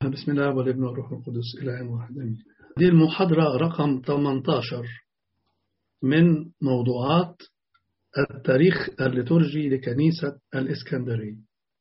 بسم الله والابن والروح القدس إله واحد أمين دي المحاضرة رقم 18 من موضوعات التاريخ الليتورجي لكنيسة الإسكندرية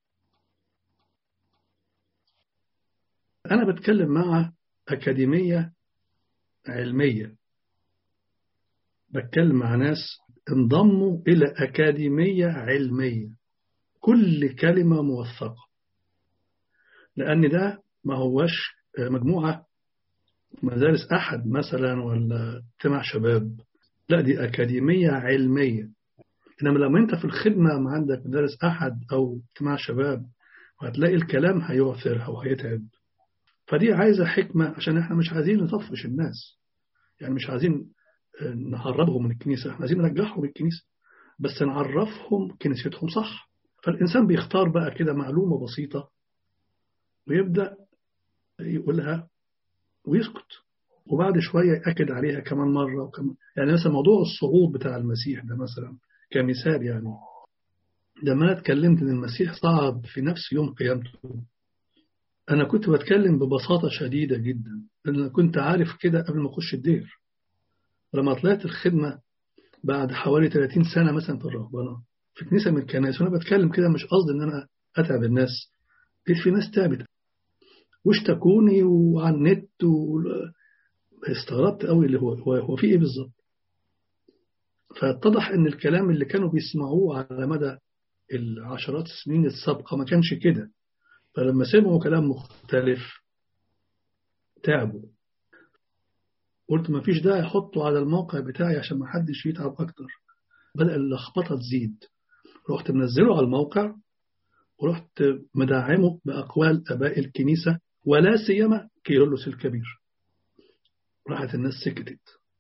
أنا بتكلم مع أكاديمية علمية بتكلم مع ناس انضموا إلى أكاديمية علمية كل كلمة موثقة لأن ده ما هوش مجموعة مدارس أحد مثلا ولا اجتماع شباب لا دي أكاديمية علمية إنما لما أنت في الخدمة ما عندك مدارس أحد أو اجتماع شباب هتلاقي الكلام هيعثر أو هيتعب فدي عايزة حكمة عشان احنا مش عايزين نطفش الناس يعني مش عايزين نهربهم من الكنيسة احنا عايزين نرجعهم الكنيسة بس نعرفهم كنيستهم صح فالإنسان بيختار بقى كده معلومة بسيطة ويبدأ يقولها ويسكت وبعد شوية يأكد عليها كمان مرة وكمان يعني مثلا موضوع الصعود بتاع المسيح ده مثلا كمثال يعني لما أنا اتكلمت إن المسيح صعد في نفس يوم قيامته أنا كنت بتكلم ببساطة شديدة جدا لأن كنت عارف كده قبل ما أخش الدير لما طلعت الخدمة بعد حوالي 30 سنة مثلا في الرهبنة في كنيسة من الكنائس وأنا بتكلم كده مش قصدي إن أنا أتعب الناس لقيت في ناس تعبت واشتكوني وعلى النت و... استغربت قوي اللي هو هو, هو في ايه بالظبط فاتضح ان الكلام اللي كانوا بيسمعوه على مدى العشرات السنين السابقة ما كانش كده فلما سمعوا كلام مختلف تعبوا قلت ما فيش داعي احطه على الموقع بتاعي عشان ما حدش يتعب اكتر بدأ اللخبطة تزيد رحت منزله على الموقع ورحت مدعمه بأقوال أباء الكنيسة ولا سيما كيرلس الكبير راحت الناس سكتت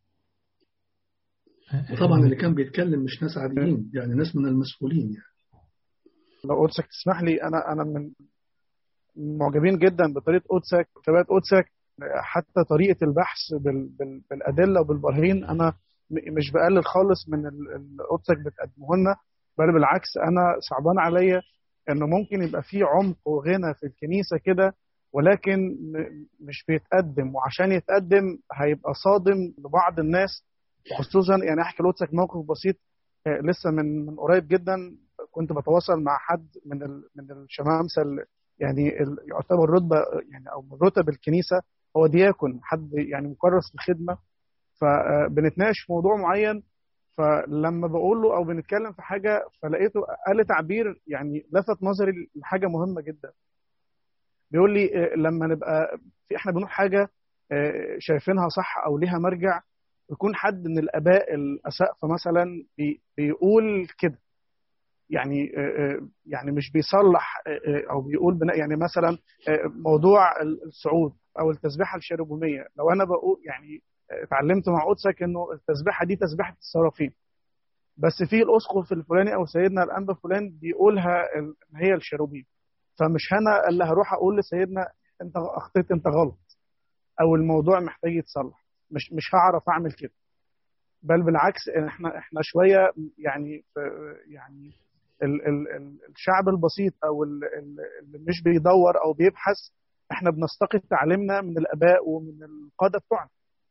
وطبعا اللي كان بيتكلم مش ناس عاديين يعني ناس من المسؤولين يعني لو قدسك تسمح لي أنا أنا من معجبين جدا بطريقة قدسك وتابعت قدسك حتى طريقة البحث بال بال بالأدلة وبالبراهين أنا مش بقلل خالص من قدسك بتقدمه لنا بل بالعكس أنا صعبان عليا انه ممكن يبقى في عمق وغنى في الكنيسه كده ولكن مش بيتقدم وعشان يتقدم هيبقى صادم لبعض الناس وخصوصا يعني احكي لوتسك موقف بسيط لسه من من قريب جدا كنت بتواصل مع حد من ال من الشمامسه يعني يعتبر رتبه يعني او من رتب الكنيسه هو دياكون حد يعني مكرس في الخدمه فبنتناقش في موضوع معين فلما بقول له او بنتكلم في حاجه فلقيته قال تعبير يعني لفت نظري لحاجه مهمه جدا بيقول لي لما نبقى في احنا بنقول حاجه شايفينها صح او ليها مرجع يكون حد من الاباء الاسقفه مثلا بيقول كده يعني يعني مش بيصلح او بيقول بناء يعني مثلا موضوع الصعود او التسبيحه الشربوميه لو انا بقول يعني اتعلمت مع قدسك انه التسبيحه دي تسبيحه الصرافين بس في الاسقف الفلاني او سيدنا الانبا فلان بيقولها ان هي الشروبيم فمش انا اللي هروح اقول لسيدنا انت اخطيت انت غلط او الموضوع محتاج يتصلح مش مش هعرف اعمل كده بل بالعكس احنا احنا شويه يعني يعني ال ال ال الشعب البسيط او اللي مش بيدور او بيبحث احنا بنستقي تعليمنا من الاباء ومن القاده بتوعنا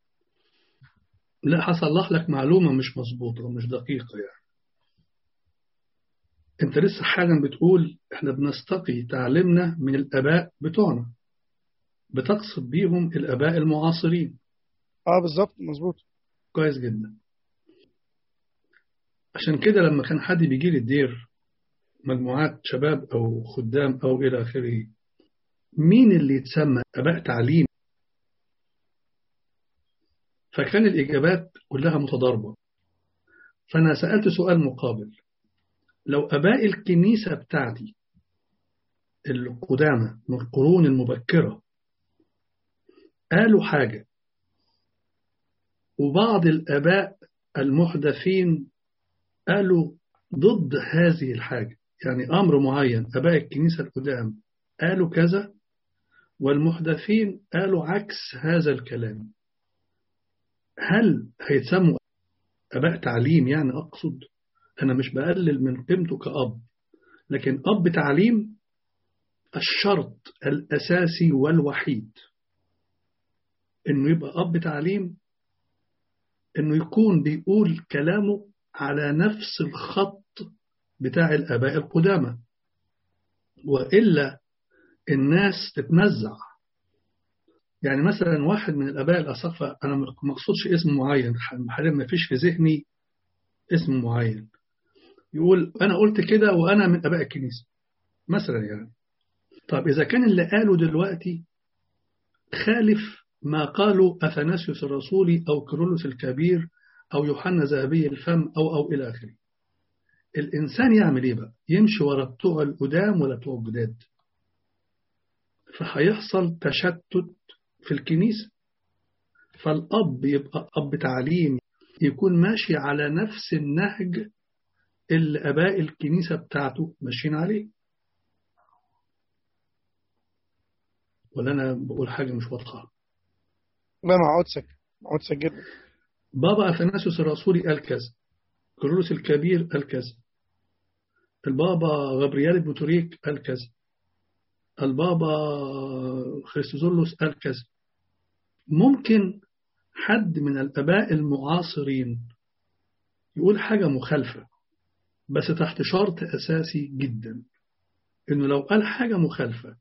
لا هصلح لك معلومة مش مظبوطة مش دقيقة يعني انت لسه حالا بتقول احنا بنستقي تعليمنا من الاباء بتوعنا بتقصد بيهم الاباء المعاصرين اه بالظبط مظبوط كويس جدا عشان كده لما كان حد بيجي لي الدير مجموعات شباب او خدام او الى اخره مين اللي يتسمى اباء تعليم فكان الإجابات كلها متضاربة فأنا سألت سؤال مقابل لو أباء الكنيسة بتاعتي القدامى من القرون المبكرة قالوا حاجة وبعض الآباء المحدثين قالوا ضد هذه الحاجة يعني أمر معين أباء الكنيسة القدام قالوا كذا والمحدثين قالوا عكس هذا الكلام هل هيتسموا أباء تعليم يعني أقصد أنا مش بقلل من قيمته كأب لكن أب تعليم الشرط الأساسي والوحيد إنه يبقى أب تعليم إنه يكون بيقول كلامه على نفس الخط بتاع الآباء القدامى وإلا الناس تتنزع يعني مثلا واحد من الآباء الأسقفة أنا ما أقصدش اسم معين حاليا ما فيش في ذهني اسم معين يقول أنا قلت كده وأنا من آباء الكنيسة مثلا يعني طب إذا كان اللي قاله دلوقتي خالف ما قاله أثناسيوس الرسولي أو كيرلس الكبير أو يوحنا ذهبي الفم أو أو إلى آخره الإنسان يعمل إيه بقى؟ يمشي ورا بتوع القدام ولا بتوع الجداد؟ فهيحصل تشتت في الكنيسة فالأب يبقى أب تعليم يكون ماشي على نفس النهج اللي أباء الكنيسة بتاعته ماشيين عليه ولا أنا بقول حاجة مش واضحة لا أنا عودسك عودسك جدا بابا أثناسيوس الرسولي قال كذا كيرلس الكبير قال كذا البابا غبريال بوتوريك قال كذا البابا خريستوزولوس قال كذا ممكن حد من الآباء المعاصرين يقول حاجة مخالفة بس تحت شرط أساسي جدا إنه لو قال حاجة مخالفة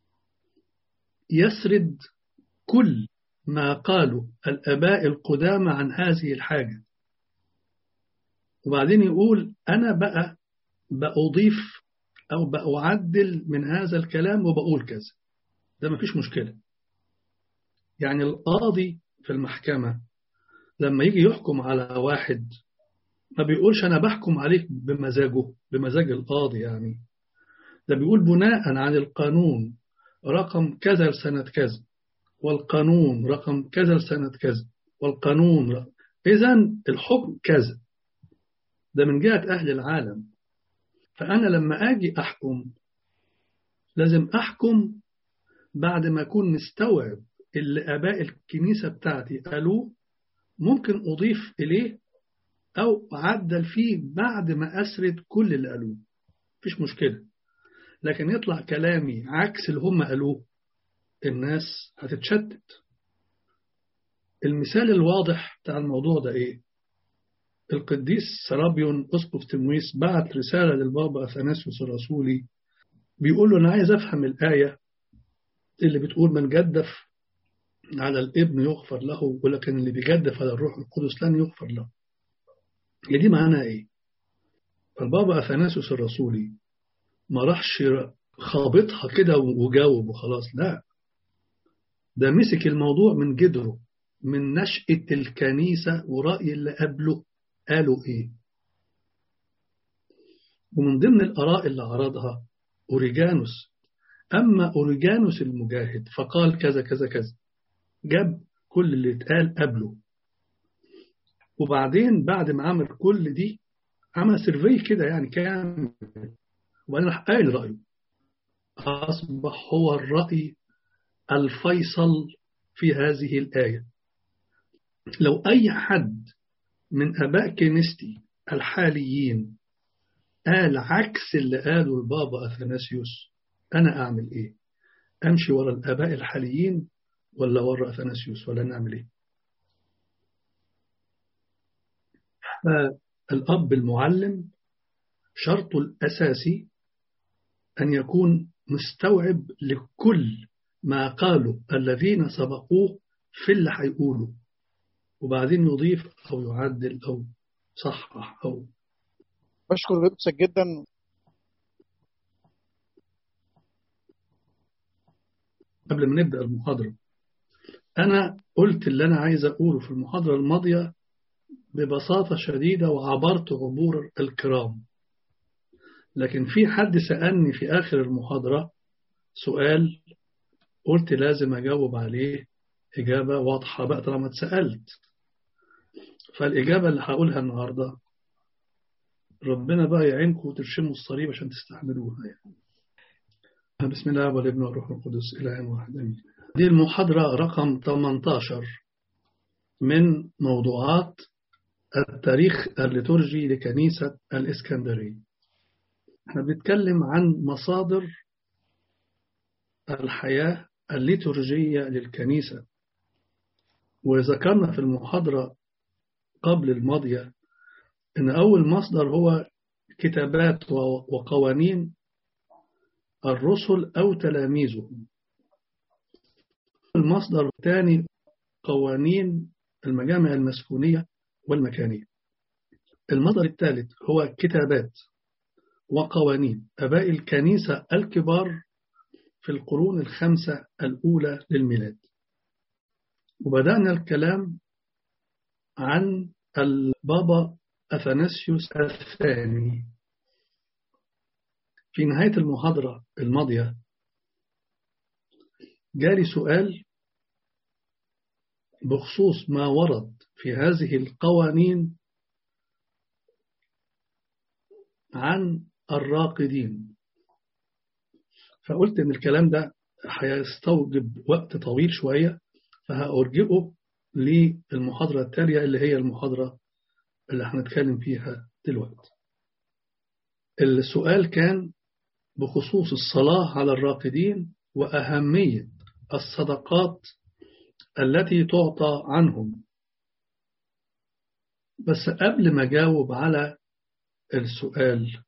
يسرد كل ما قاله الآباء القدامى عن هذه الحاجة وبعدين يقول أنا بقى بأضيف أو بأعدل من هذا الكلام وبقول كذا ده ما فيش مشكلة يعني القاضي في المحكمة لما يجي يحكم على واحد ما بيقولش أنا بحكم عليك بمزاجه بمزاج القاضي يعني ده بيقول بناء عن القانون رقم كذا لسنة كذا والقانون رقم كذا لسنة كذا والقانون رقم إذا الحكم كذا ده من جهة أهل العالم فأنا لما أجي أحكم لازم أحكم بعد ما أكون مستوعب اللي آباء الكنيسة بتاعتي قالوه ممكن أضيف إليه أو أعدل فيه بعد ما أسرد كل اللي قالوه مفيش مشكلة لكن يطلع كلامي عكس اللي هم قالوه الناس هتتشتت المثال الواضح بتاع الموضوع ده إيه القديس سرابيون أسقف تمويس بعت رسالة للبابا أثناسيوس الرسولي بيقول له أنا عايز أفهم الآية اللي بتقول من جدف على الابن يغفر له ولكن اللي بيجدف على الروح القدس لن يغفر له هي دي معناها إيه فالبابا أثناسيوس الرسولي ما راحش خابطها كده وجاوب وخلاص لا ده مسك الموضوع من جدره من نشأة الكنيسة ورأي اللي قبله قالوا إيه ومن ضمن الآراء اللي عرضها أوريجانوس أما أوريجانوس المجاهد فقال كذا كذا كذا جاب كل اللي اتقال قبله وبعدين بعد ما عمل كل دي عمل سيرفي كده يعني كامل وبعدين راح قايل رأيه أصبح هو الرأي الفيصل في هذه الآية لو أي حد من أباء كنيستي الحاليين قال عكس اللي قاله البابا أثناسيوس أنا أعمل إيه أمشي ورا الآباء الحاليين ولا ورا أثناسيوس ولا نعمل إيه الأب المعلم شرطه الأساسي أن يكون مستوعب لكل ما قالوا الذين سبقوه في اللي هيقولوا وبعدين يضيف أو يعدل أو صحح أو بشكر قدسك جدا قبل ما نبدأ المحاضرة أنا قلت اللي أنا عايز أقوله في المحاضرة الماضية ببساطة شديدة وعبرت عبور الكرام لكن في حد سألني في آخر المحاضرة سؤال قلت لازم أجاوب عليه إجابة واضحة بقى طالما اتسألت فالإجابة اللي هقولها النهاردة ربنا بقى يعينكم وترشموا الصليب عشان تستحملوها يعني. بسم الله والابن والروح القدس إله واحد أمين دي المحاضرة رقم 18 من موضوعات التاريخ الليتورجي لكنيسة الإسكندرية احنا بنتكلم عن مصادر الحياة الليتورجية للكنيسة وذكرنا في المحاضرة قبل الماضية أن أول مصدر هو كتابات وقوانين الرسل أو تلاميذهم المصدر الثاني قوانين المجامع المسكونية والمكانية المصدر الثالث هو كتابات وقوانين أباء الكنيسة الكبار في القرون الخمسة الأولى للميلاد وبدأنا الكلام عن البابا أثناسيوس الثاني في نهاية المحاضرة الماضية جالي سؤال بخصوص ما ورد في هذه القوانين عن الراقدين فقلت ان الكلام ده هيستوجب وقت طويل شوية فهأرجئه للمحاضرة التالية اللي هي المحاضرة اللي هنتكلم فيها دلوقتي السؤال كان بخصوص الصلاة على الراقدين وأهمية الصدقات التي تعطى عنهم بس قبل ما جاوب على السؤال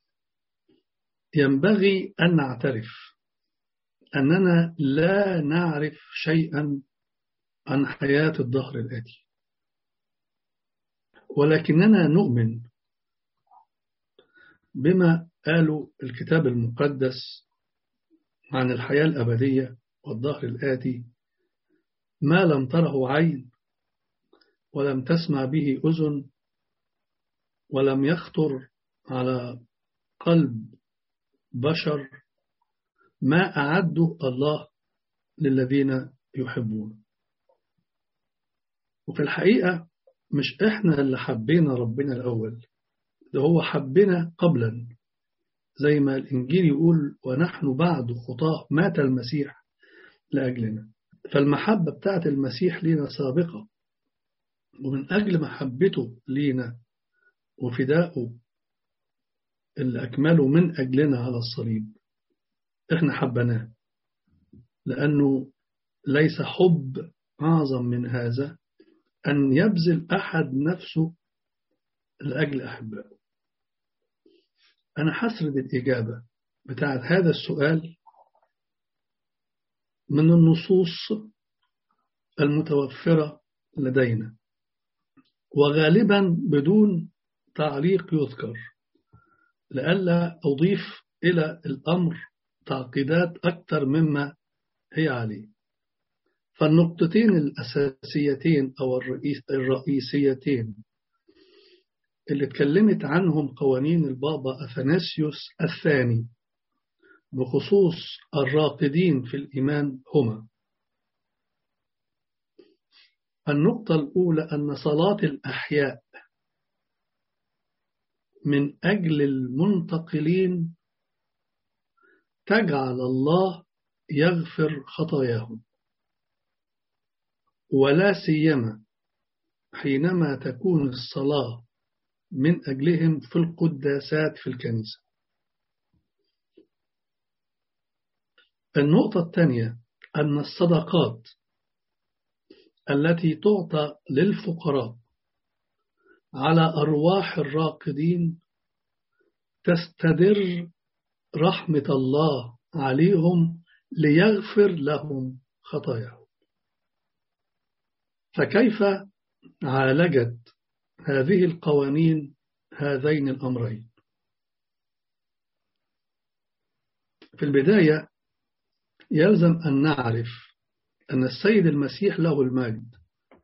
ينبغي أن نعترف أننا لا نعرف شيئا عن حياة الظهر الآتي ولكننا نؤمن بما قالوا الكتاب المقدس عن الحياة الأبدية والظهر الآتي ما لم تره عين ولم تسمع به أذن ولم يخطر على قلب بشر ما أعده الله للذين يحبون وفي الحقيقة مش إحنا اللي حبينا ربنا الأول ده هو حبنا قبلا زي ما الإنجيل يقول ونحن بعد خطاه مات المسيح لأجلنا فالمحبة بتاعت المسيح لينا سابقة ومن أجل محبته لينا وفداؤه اللي أكمله من أجلنا على الصليب إحنا حبناه لأنه ليس حب أعظم من هذا أن يبذل أحد نفسه لأجل أحبائه أنا حسرد الإجابة بتاعت هذا السؤال من النصوص المتوفرة لدينا وغالبا بدون تعليق يذكر لئلا أضيف إلى الأمر تعقيدات أكثر مما هي عليه فالنقطتين الأساسيتين أو الرئيس الرئيسيتين اللي اتكلمت عنهم قوانين البابا أثناسيوس الثاني بخصوص الراقدين في الإيمان هما النقطة الأولى أن صلاة الأحياء من أجل المنتقلين تجعل الله يغفر خطاياهم ولا سيما حينما تكون الصلاة من أجلهم في القداسات في الكنيسة النقطة الثانية أن الصدقات التي تعطى للفقراء على أرواح الراقدين تستدر رحمة الله عليهم ليغفر لهم خطاياهم فكيف عالجت هذه القوانين هذين الأمرين في البداية يلزم أن نعرف أن السيد المسيح له المجد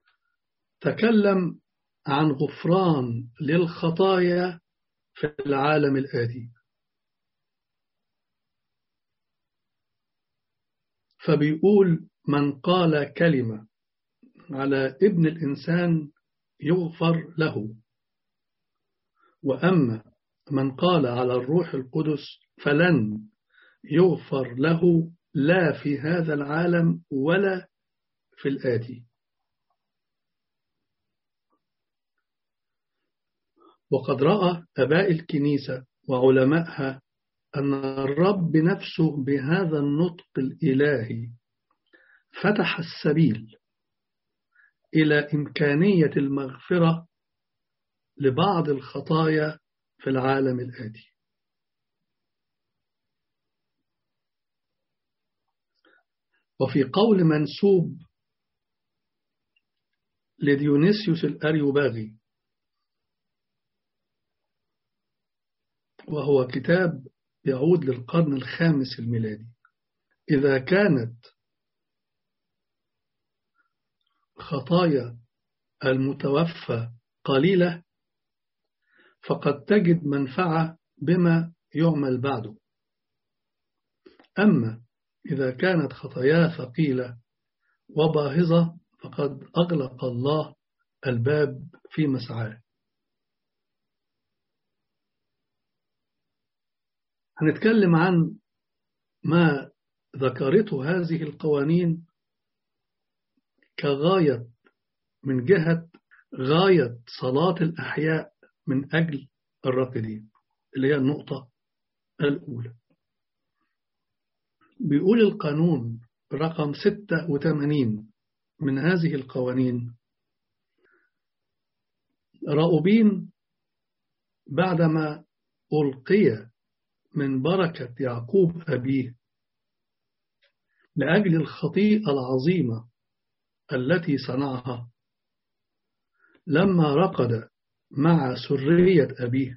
تكلم عن غفران للخطايا في العالم الآتي فبيقول من قال كلمة على ابن الإنسان يغفر له وأما من قال على الروح القدس فلن يغفر له لا في هذا العالم ولا في الآتي وقد رأى أباء الكنيسة وعلمائها أن الرب نفسه بهذا النطق الإلهي فتح السبيل إلى إمكانية المغفرة لبعض الخطايا في العالم الآتي وفي قول منسوب لديونيسيوس الأريوباغي وهو كتاب يعود للقرن الخامس الميلادي إذا كانت خطايا المتوفى قليلة فقد تجد منفعة بما يعمل بعده أما إذا كانت خطاياه ثقيلة وباهظة فقد أغلق الله الباب في مسعاه هنتكلم عن ما ذكرته هذه القوانين كغاية من جهة غاية صلاة الأحياء من أجل الراقدين اللي هي النقطة الأولى بيقول القانون رقم 86 من هذه القوانين راؤوبين بعدما ألقي من بركة يعقوب أبيه لأجل الخطيئة العظيمة التي صنعها لما رقد مع سرية أبيه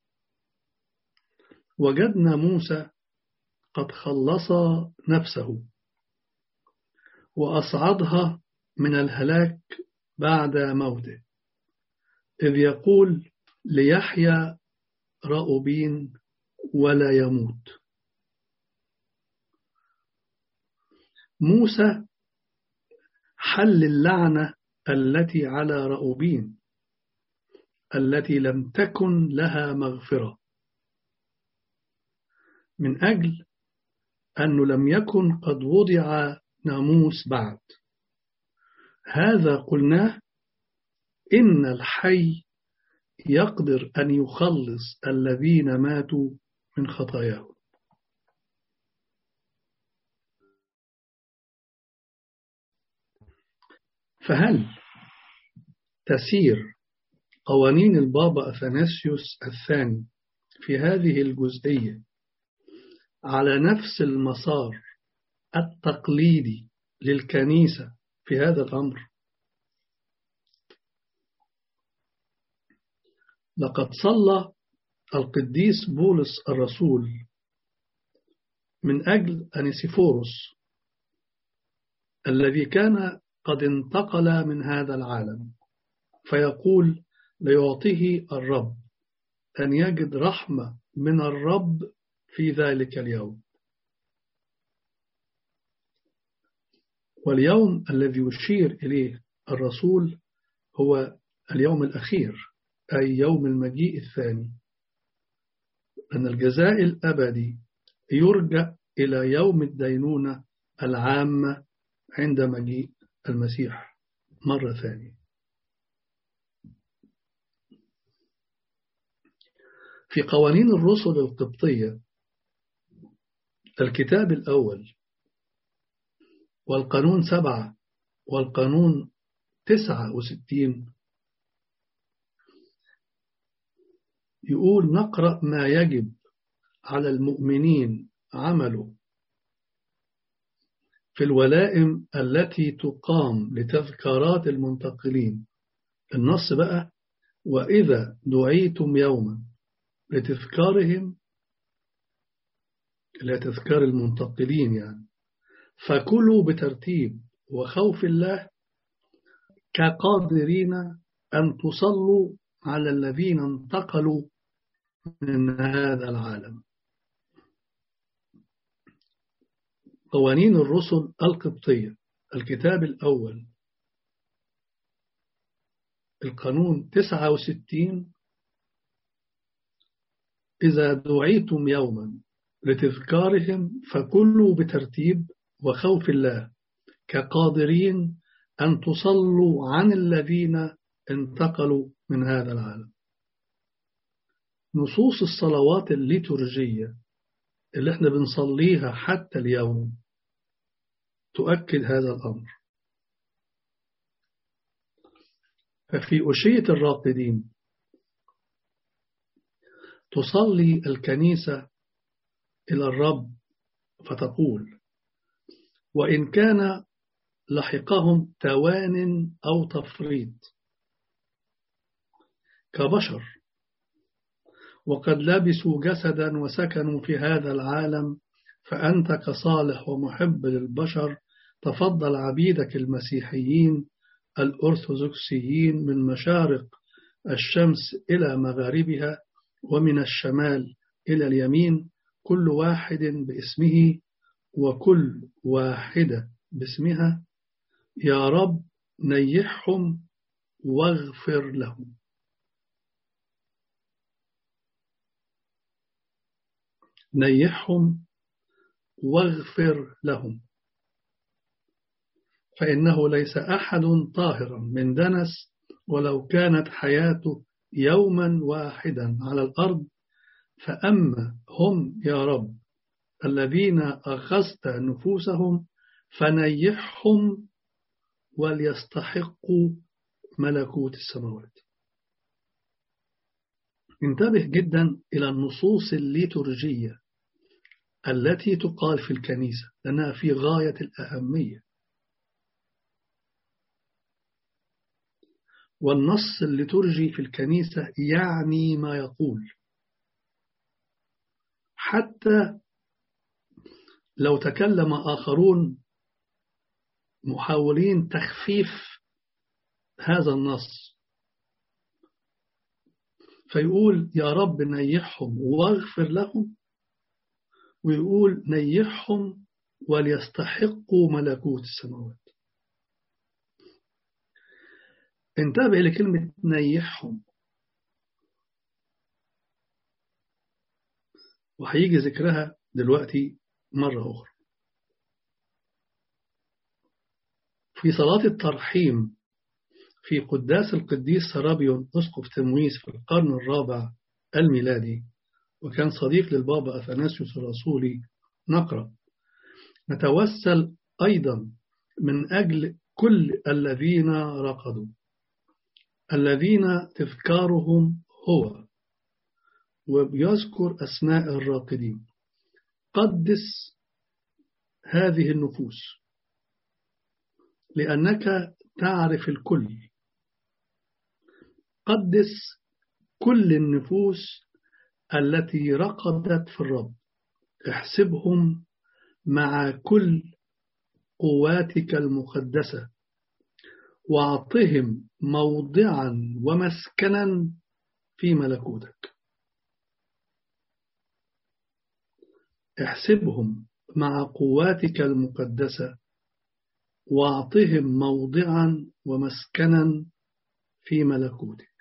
وجدنا موسى قد خلص نفسه وأصعدها من الهلاك بعد موته إذ يقول ليحيى رأوبين ولا يموت موسى حل اللعنة التي على رأوبين التي لم تكن لها مغفرة من أجل أنه لم يكن قد وضع ناموس بعد هذا قلناه إن الحي يقدر أن يخلص الذين ماتوا من خطاياهم فهل تسير قوانين البابا أثناسيوس الثاني في هذه الجزئية على نفس المسار التقليدي للكنيسة في هذا الأمر لقد صلى القديس بولس الرسول من أجل أنيسيفوروس الذي كان قد انتقل من هذا العالم فيقول ليعطيه الرب أن يجد رحمة من الرب في ذلك اليوم واليوم الذي يشير إليه الرسول هو اليوم الأخير أي يوم المجيء الثاني أن الجزاء الأبدي يرجع إلى يوم الدينونة العامة عند مجيء المسيح مرة ثانية في قوانين الرسل القبطية الكتاب الأول والقانون سبعة والقانون تسعة وستين يقول نقرأ ما يجب على المؤمنين عمله في الولائم التي تقام لتذكارات المنتقلين النص بقى وإذا دعيتم يوما لتذكارهم لا تذكار المنتقلين يعني فكلوا بترتيب وخوف الله كقادرين أن تصلوا على الذين انتقلوا من هذا العالم قوانين الرسل القبطية الكتاب الأول القانون 69 إذا دعيتم يوما لتذكارهم فكلوا بترتيب وخوف الله كقادرين أن تصلوا عن الذين انتقلوا من هذا العالم نصوص الصلوات الليتورجية اللي احنا بنصليها حتى اليوم تؤكد هذا الأمر ففي أشية الراقدين تصلي الكنيسة إلى الرب فتقول وإن كان لحقهم توان أو تفريط كبشر وقد لبسوا جسدا وسكنوا في هذا العالم فأنت كصالح ومحب للبشر تفضل عبيدك المسيحيين الأرثوذكسيين من مشارق الشمس إلى مغاربها ومن الشمال إلى اليمين كل واحد باسمه وكل واحدة باسمها يا رب نيحهم واغفر لهم نيحهم واغفر لهم فإنه ليس أحد طاهرا من دنس ولو كانت حياته يوما واحدا على الأرض فأما هم يا رب الذين أخذت نفوسهم فنيحهم وليستحقوا ملكوت السماوات انتبه جدا إلى النصوص الليتورجية التي تقال في الكنيسة لأنها في غاية الأهمية والنص الليتورجي في الكنيسة يعني ما يقول حتى لو تكلم آخرون محاولين تخفيف هذا النص فيقول يا رب نيحهم واغفر لهم ويقول نيحهم وليستحقوا ملكوت السماوات انتبه لكلمة نيحهم وهيجي ذكرها دلوقتي مرة أخرى في صلاة الترحيم في قداس القديس سرابيون أسقف تمويس في القرن الرابع الميلادي وكان صديق للبابا أثناسيوس الرسولي نقرأ نتوسل أيضا من أجل كل الذين رقدوا الذين تذكارهم هو ويذكر أسماء الراقدين قدس هذه النفوس لأنك تعرف الكل قدس كل النفوس التي رقدت في الرب احسبهم مع كل قواتك المقدسة واعطهم موضعا ومسكنا في ملكوتك احسبهم مع قواتك المقدسة واعطهم موضعا ومسكنا في ملكوتك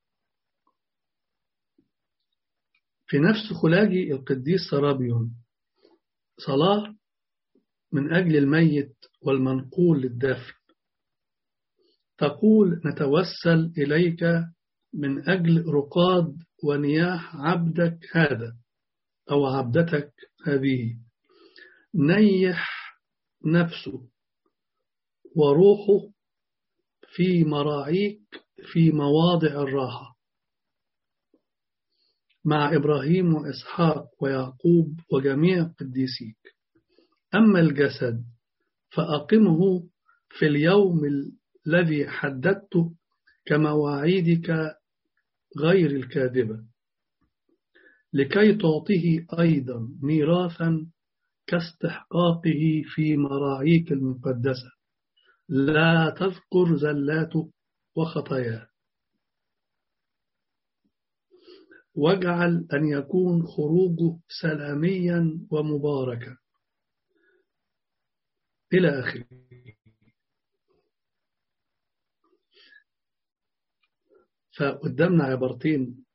في نفس خلاجي القديس سرابيون صلاة من أجل الميت والمنقول للدفن تقول نتوسل إليك من أجل رقاد ونياح عبدك هذا أو عبدتك هذه نيح نفسه وروحه في مراعيك في مواضع الراحة مع إبراهيم وإسحاق ويعقوب وجميع قديسيك أما الجسد فأقمه في اليوم الذي حددته كمواعيدك غير الكاذبة لكي تعطيه أيضا ميراثا كاستحقاقه في مراعيك المقدسة لا تذكر زلاته وخطاياه واجعل أن يكون خروجه سلاميا ومباركا إلى آخره فقدامنا عبارتين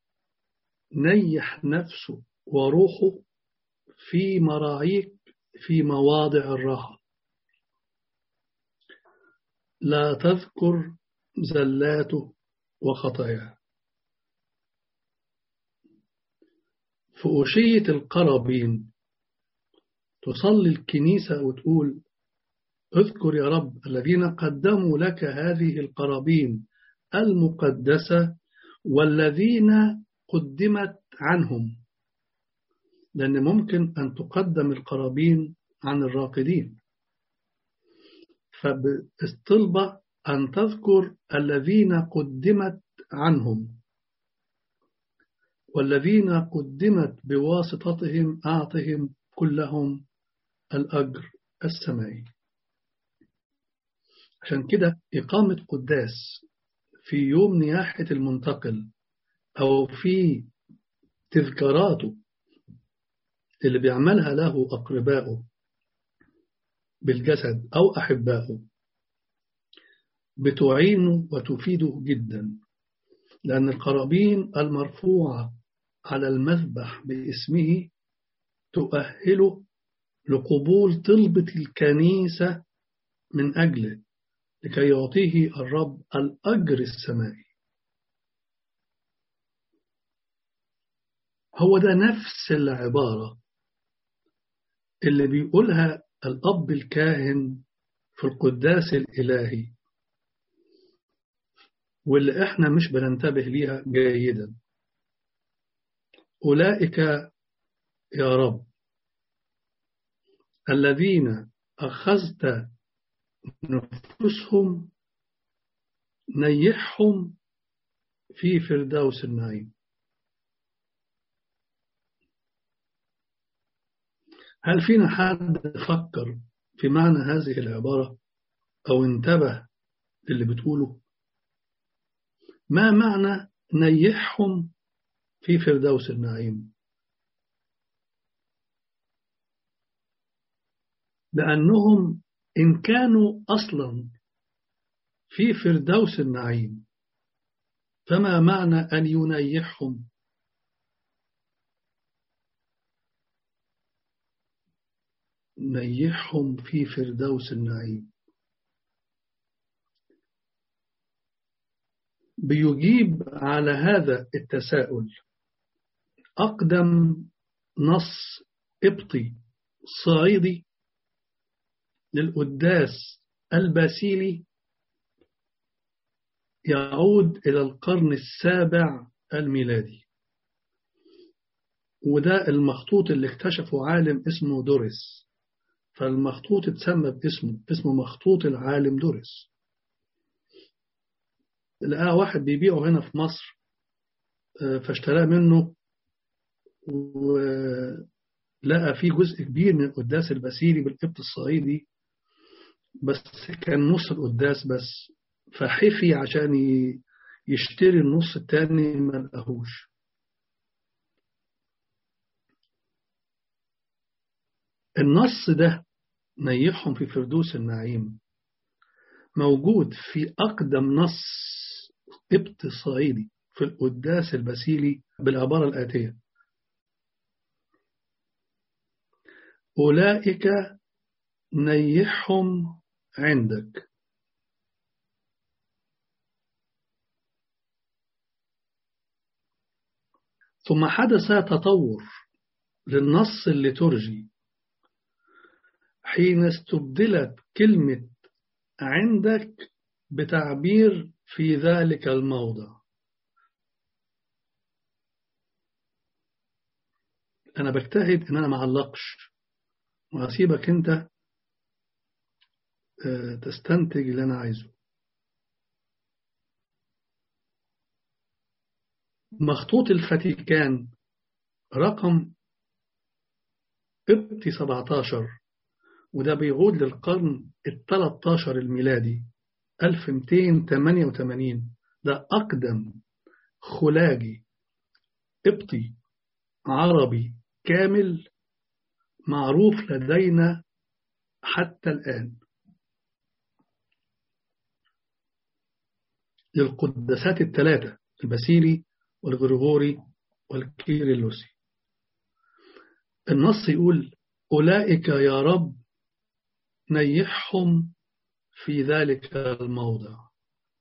نيح نفسه وروحه في مراعيك في مواضع الراحة لا تذكر زلاته وخطاياه في أشية القرابين تصلي الكنيسة وتقول اذكر يا رب الذين قدموا لك هذه القرابين المقدسة والذين قدمت عنهم لأن ممكن أن تقدم القرابين عن الراقدين فبالطلبة أن تذكر الذين قدمت عنهم والذين قدمت بواسطتهم أعطهم كلهم الأجر السمائي عشان كده إقامة قداس في يوم نياحة المنتقل أو في تذكاراته اللي بيعملها له أقربائه بالجسد أو أحبائه بتعينه وتفيده جدا لأن القرابين المرفوعة على المذبح باسمه تؤهله لقبول طلبة الكنيسة من أجله لكي يعطيه الرب الأجر السمائي هو ده نفس العبارة اللي بيقولها الأب الكاهن في القداس الإلهي واللي احنا مش بننتبه ليها جيدا أولئك يا رب الذين أخذت نفوسهم نيحهم في فردوس النعيم هل فينا حد فكر في معنى هذه العبارة أو انتبه للي بتقوله ما معنى نيحهم في فردوس النعيم لأنهم إن كانوا أصلا في فردوس النعيم فما معنى أن ينيحهم نيحهم في فردوس النعيم بيجيب على هذا التساؤل أقدم نص قبطي صعيدي للقداس الباسيلي يعود إلى القرن السابع الميلادي وده المخطوط اللي اكتشفه عالم اسمه دوريس فالمخطوط اتسمى باسمه اسمه مخطوط العالم دوريس لقاه واحد بيبيعه هنا في مصر فاشتراه منه ولقى فيه جزء كبير من القداس الباسيلي بالقبط الصعيدي بس كان نص القداس بس فحفي عشان يشتري النص التاني ما لقاهوش النص ده نيحهم في فردوس النعيم موجود في أقدم نص قبط صعيدي في القداس الباسيلي بالعبارة الآتية أولئك نيحهم عندك ثم حدث تطور للنص الليتورجي حين استبدلت كلمة عندك بتعبير في ذلك الموضع أنا بجتهد إن أنا ما علقش وهسيبك أنت تستنتج اللي أنا عايزه مخطوط الفاتيكان رقم قبطي 17 وده بيعود للقرن ال 13 الميلادي 1288 ده أقدم خلاجي قبطي عربي كامل معروف لدينا حتى الآن للقداسات الثلاثة الباسيلي والغرغوري والكيرلسي النص يقول أولئك يا رب نيحهم في ذلك الموضع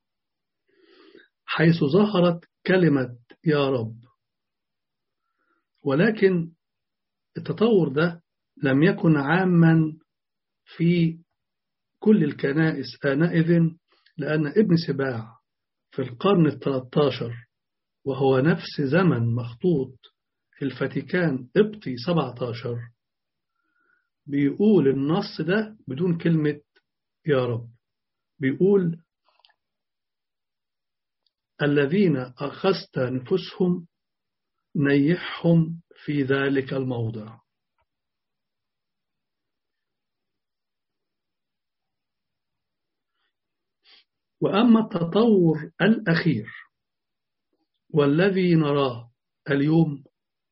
حيث ظهرت كلمة يا رب ولكن التطور ده لم يكن عاما في كل الكنائس آنئذ لأن ابن سباع في القرن الثلاثاشر وهو نفس زمن مخطوط في الفاتيكان قبطي 17 بيقول النص ده بدون كلمة يا رب بيقول الذين أخذت نفوسهم نيحهم في ذلك الموضع وأما التطور الأخير والذي نراه اليوم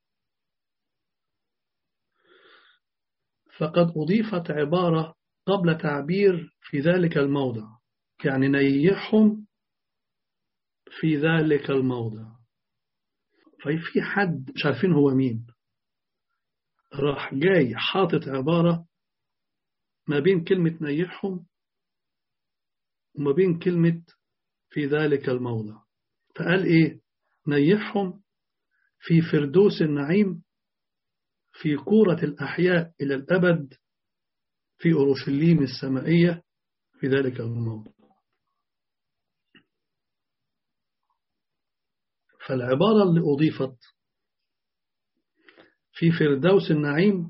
فقد أضيفت عبارة قبل تعبير في ذلك الموضع يعني نيحهم في ذلك الموضع ففي حد مش عارفين هو مين راح جاي حاطط عبارة ما بين كلمة نيحهم وما بين كلمة في ذلك الموضع فقال إيه نيحهم في فردوس النعيم في كورة الأحياء إلى الأبد في أورشليم السمائية في ذلك الموضع فالعبارة اللي أضيفت في فردوس النعيم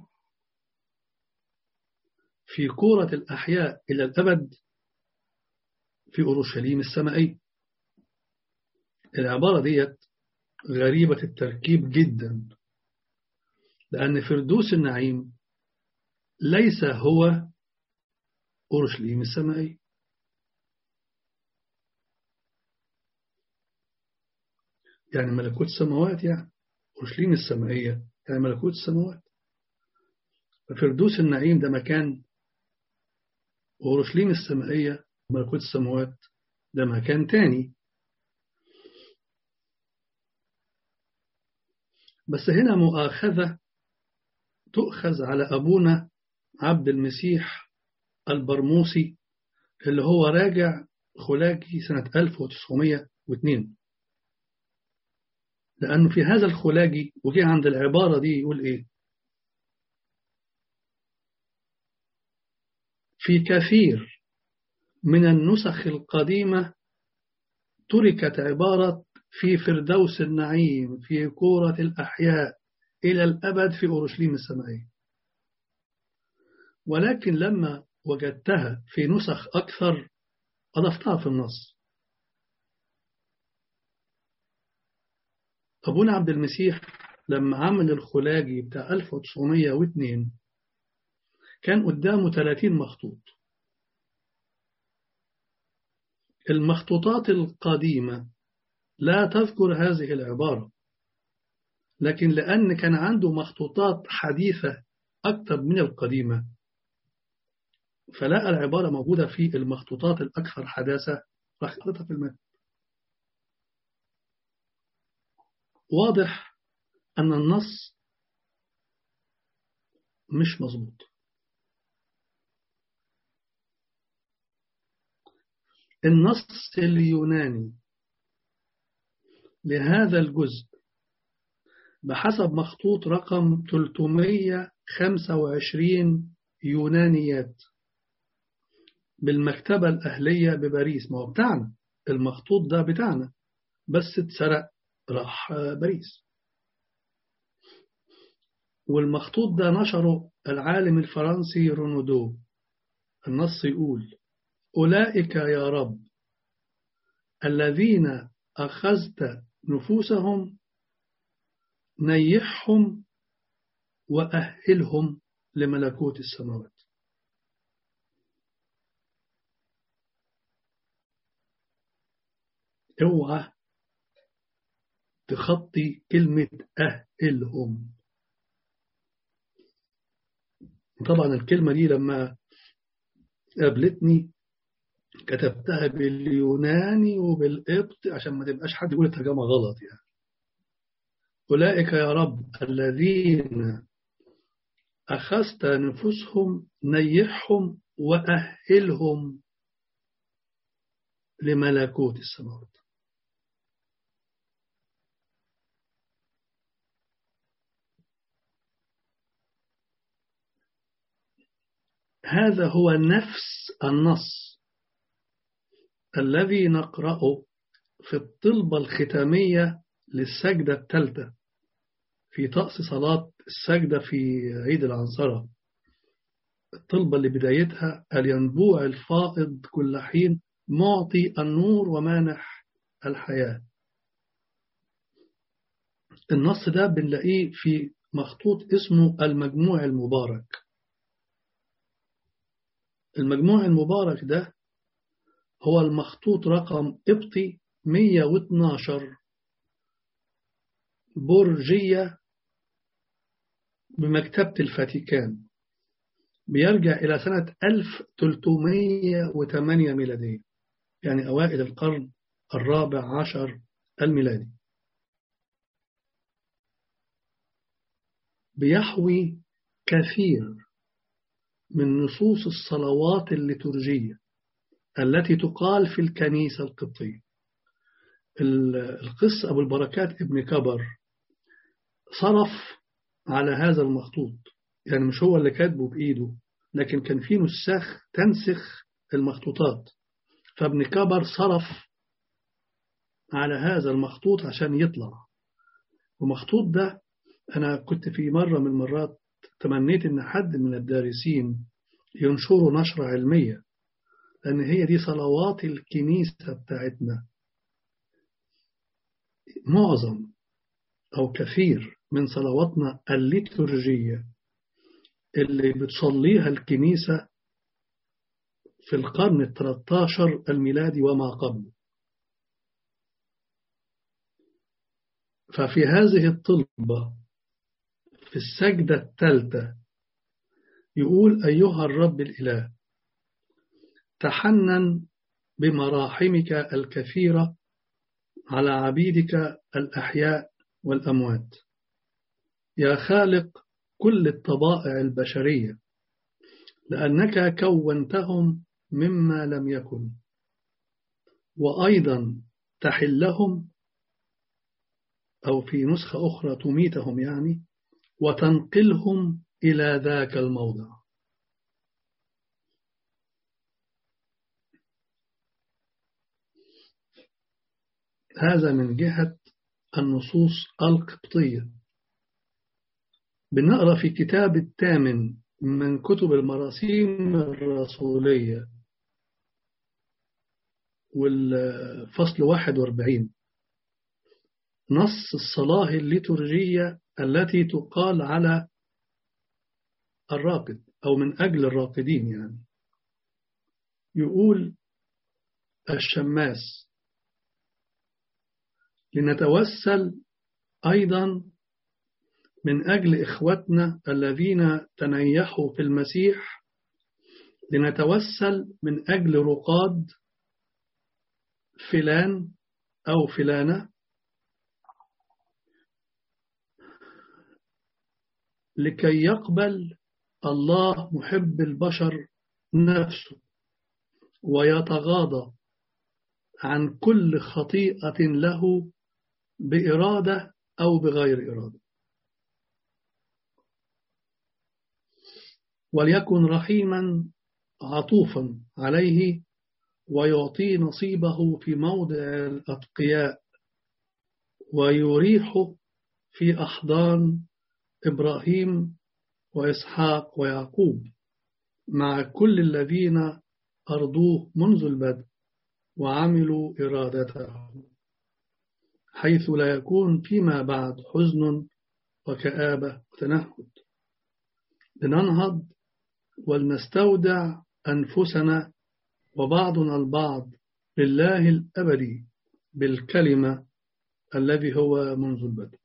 في كورة الأحياء إلى الأبد في أورشليم السمائية العبارة ديت غريبة التركيب جدا لأن فردوس النعيم ليس هو أورشليم السمائية يعني ملكوت السماوات يعني أورشليم السمائية يعني ملكوت السماوات ففردوس النعيم ده مكان وأورشليم السمائية ملكوت السماوات ده مكان تاني بس هنا مؤاخذة تؤخذ على أبونا عبد المسيح البرموسي اللي هو راجع خلاجي سنة 1902 لأنه في هذا الخلاجي وجي عند العبارة دي يقول إيه في كثير من النسخ القديمة تركت عبارة في فردوس النعيم في كورة الأحياء إلى الأبد في أورشليم السمائية ولكن لما وجدتها في نسخ أكثر أضفتها في النص أبونا عبد المسيح لما عمل الخلاجي بتاع 1902 كان قدامه 30 مخطوط المخطوطات القديمة لا تذكر هذه العبارة لكن لأن كان عنده مخطوطات حديثة أكثر من القديمة فلقى العبارة موجودة في المخطوطات الأكثر حداثة راح حطها في المتن واضح أن النص مش مظبوط النص اليوناني لهذا الجزء بحسب مخطوط رقم 325 يونانيات بالمكتبة الأهلية بباريس ما هو بتاعنا المخطوط ده بتاعنا بس اتسرق راح باريس والمخطوط ده نشره العالم الفرنسي رونودو النص يقول أولئك يا رب الذين أخذت نفوسهم نيحهم وأهلهم لملكوت السماوات اوعى تخطي كلمة أهلهم طبعا الكلمة دي لما قابلتني كتبتها باليوناني وبالقبط عشان ما تبقاش حد يقول الترجمة غلط يعني أولئك يا رب الذين أخذت نفوسهم نيحهم وأهلهم لملكوت السماوات هذا هو نفس النص الذي نقرأه في الطلبة الختامية للسجدة الثالثة في طقس صلاة السجدة في عيد العنصرة الطلبة اللي بدايتها الينبوع الفائض كل حين معطي النور ومانح الحياة النص ده بنلاقيه في مخطوط اسمه المجموع المبارك المجموع المبارك ده هو المخطوط رقم ابطي 112 برجية بمكتبة الفاتيكان بيرجع إلى سنة 1308 ميلادية يعني أوائل القرن الرابع عشر الميلادي بيحوي كثير من نصوص الصلوات الليتورجية التي تقال في الكنيسة القبطية القس أبو البركات ابن كبر صرف على هذا المخطوط يعني مش هو اللي كاتبه بإيده لكن كان في نساخ تنسخ المخطوطات فابن كبر صرف على هذا المخطوط عشان يطلع ومخطوط ده أنا كنت في مرة من المرات تمنيت إن حد من الدارسين ينشروا نشرة علمية لأن هي دي صلوات الكنيسة بتاعتنا معظم أو كثير من صلواتنا الليتورجية اللي بتصليها الكنيسة في القرن الثلاثاشر الميلادي وما قبله ففي هذه الطلبة في السجدة الثالثة يقول أيها الرب الإله تحنن بمراحمك الكثيرة على عبيدك الأحياء والأموات يا خالق كل الطبائع البشرية لأنك كونتهم مما لم يكن وأيضا تحلهم أو في نسخة أخرى تميتهم يعني وتنقلهم إلى ذاك الموضع هذا من جهة النصوص القبطية بنقرأ في كتاب الثامن من كتب المراسيم الرسولية والفصل 41 نص الصلاة الليتورجية التي تقال على الراقد أو من أجل الراقدين يعني يقول الشماس لنتوسل أيضا من أجل إخوتنا الذين تنيحوا في المسيح لنتوسل من أجل رقاد فلان أو فلانة لكي يقبل الله محب البشر نفسه ويتغاضى عن كل خطيئة له بإرادة أو بغير إرادة وليكن رحيما عطوفا عليه ويعطي نصيبه في موضع الأتقياء ويريحه في أحضان إبراهيم وإسحاق ويعقوب مع كل الذين أرضوه منذ البدء وعملوا إرادته حيث لا يكون فيما بعد حزن وكآبة وتنهد لننهض ولنستودع أنفسنا وبعضنا البعض لله الأبدي بالكلمة الذي هو منذ البدء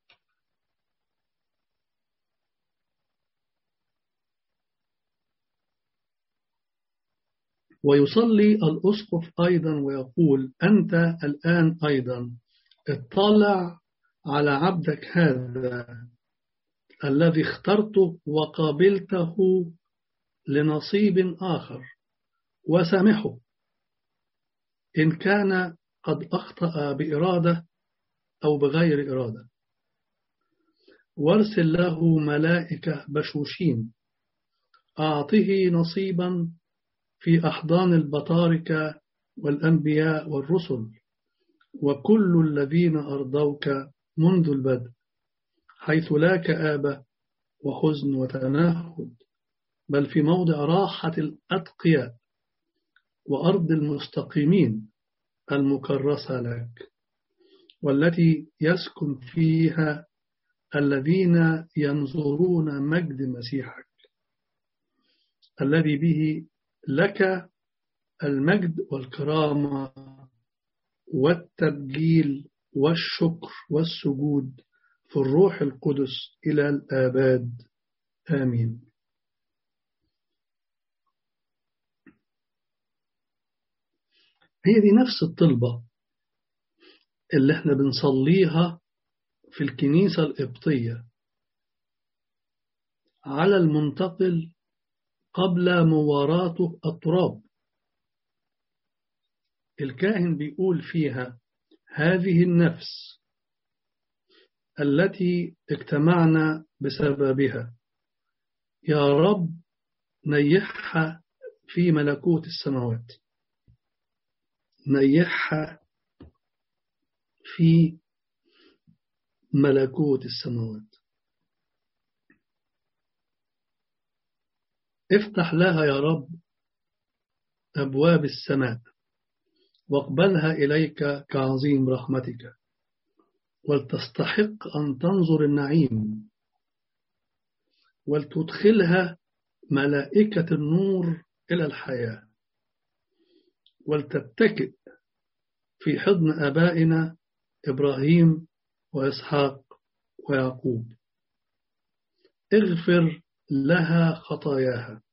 ويصلي الأسقف أيضا ويقول أنت الآن أيضا اطلع على عبدك هذا الذي اخترته وقابلته لنصيب آخر وسامحه إن كان قد أخطأ بإرادة أو بغير إرادة وارسل له ملائكة بشوشين أعطه نصيبا في أحضان البطاركة والأنبياء والرسل وكل الذين أرضوك منذ البدء حيث لا كآبة وحزن وتنهد بل في موضع راحة الأتقياء وأرض المستقيمين المكرسة لك والتي يسكن فيها الذين ينظرون مجد مسيحك الذي به لك المجد والكرامة والتبجيل والشكر والسجود في الروح القدس إلى الآباد آمين هي دي نفس الطلبة اللي احنا بنصليها في الكنيسة القبطية على المنتقل قبل مواراته التراب الكاهن بيقول فيها هذه النفس التي اجتمعنا بسببها يا رب نيحها في ملكوت السماوات نيحها في ملكوت السماوات افتح لها يا رب أبواب السماء واقبلها إليك كعظيم رحمتك ولتستحق أن تنظر النعيم ولتدخلها ملائكة النور إلى الحياة ولتتكئ في حضن آبائنا إبراهيم وإسحاق ويعقوب اغفر لها خطاياها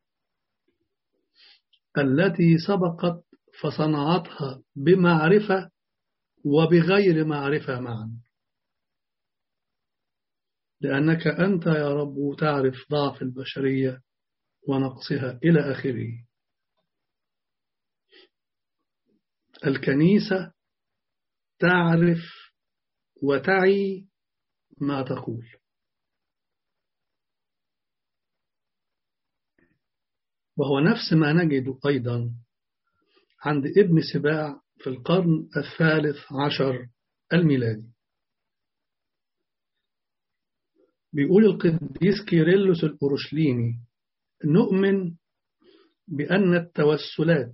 التي سبقت فصنعتها بمعرفة وبغير معرفة معا لأنك أنت يا رب تعرف ضعف البشرية ونقصها إلى آخره الكنيسة تعرف وتعي ما تقول وهو نفس ما نجد أيضا عند ابن سباع في القرن الثالث عشر الميلادي بيقول القديس كيرلس الأورشليني نؤمن بأن التوسلات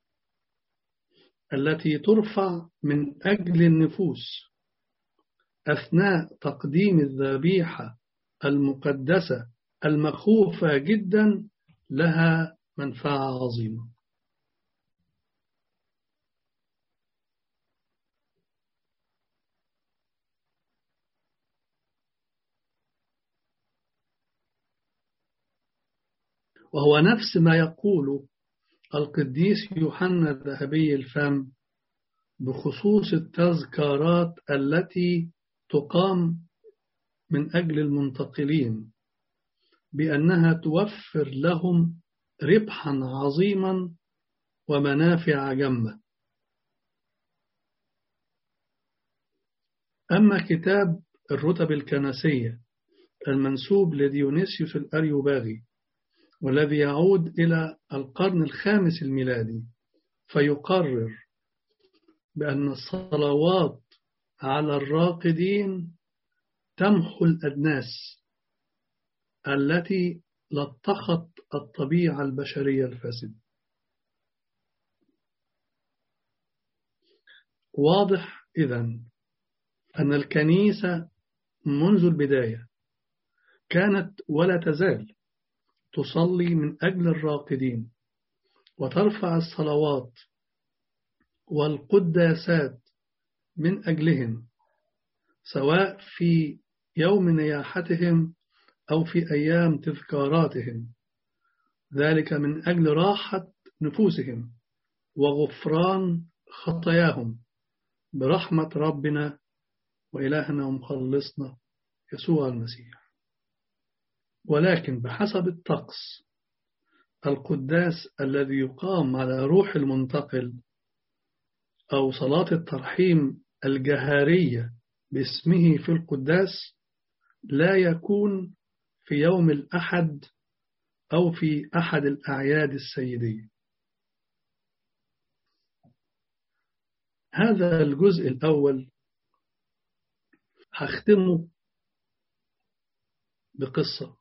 التي ترفع من أجل النفوس أثناء تقديم الذبيحة المقدسة المخوفة جدا لها منفعة عظيمة وهو نفس ما يقول القديس يوحنا ذهبي الفم بخصوص التذكارات التي تقام من أجل المنتقلين بأنها توفر لهم ربحا عظيما ومنافع جمة أما كتاب الرتب الكنسية المنسوب لديونيسيوس الأريوباغي والذي يعود إلى القرن الخامس الميلادي فيقرر بأن الصلوات على الراقدين تمحو الأدناس التي لطخت الطبيعة البشرية الفاسدة واضح إذن أن الكنيسة منذ البداية كانت ولا تزال تصلي من أجل الراقدين وترفع الصلوات والقداسات من أجلهم سواء في يوم نياحتهم أو في أيام تذكاراتهم ذلك من أجل راحة نفوسهم وغفران خطاياهم برحمة ربنا وإلهنا ومخلصنا يسوع المسيح ولكن بحسب الطقس القداس الذي يقام على روح المنتقل أو صلاة الترحيم الجهارية باسمه في القداس لا يكون في يوم الأحد أو في أحد الأعياد السيدية هذا الجزء الأول هختمه بقصة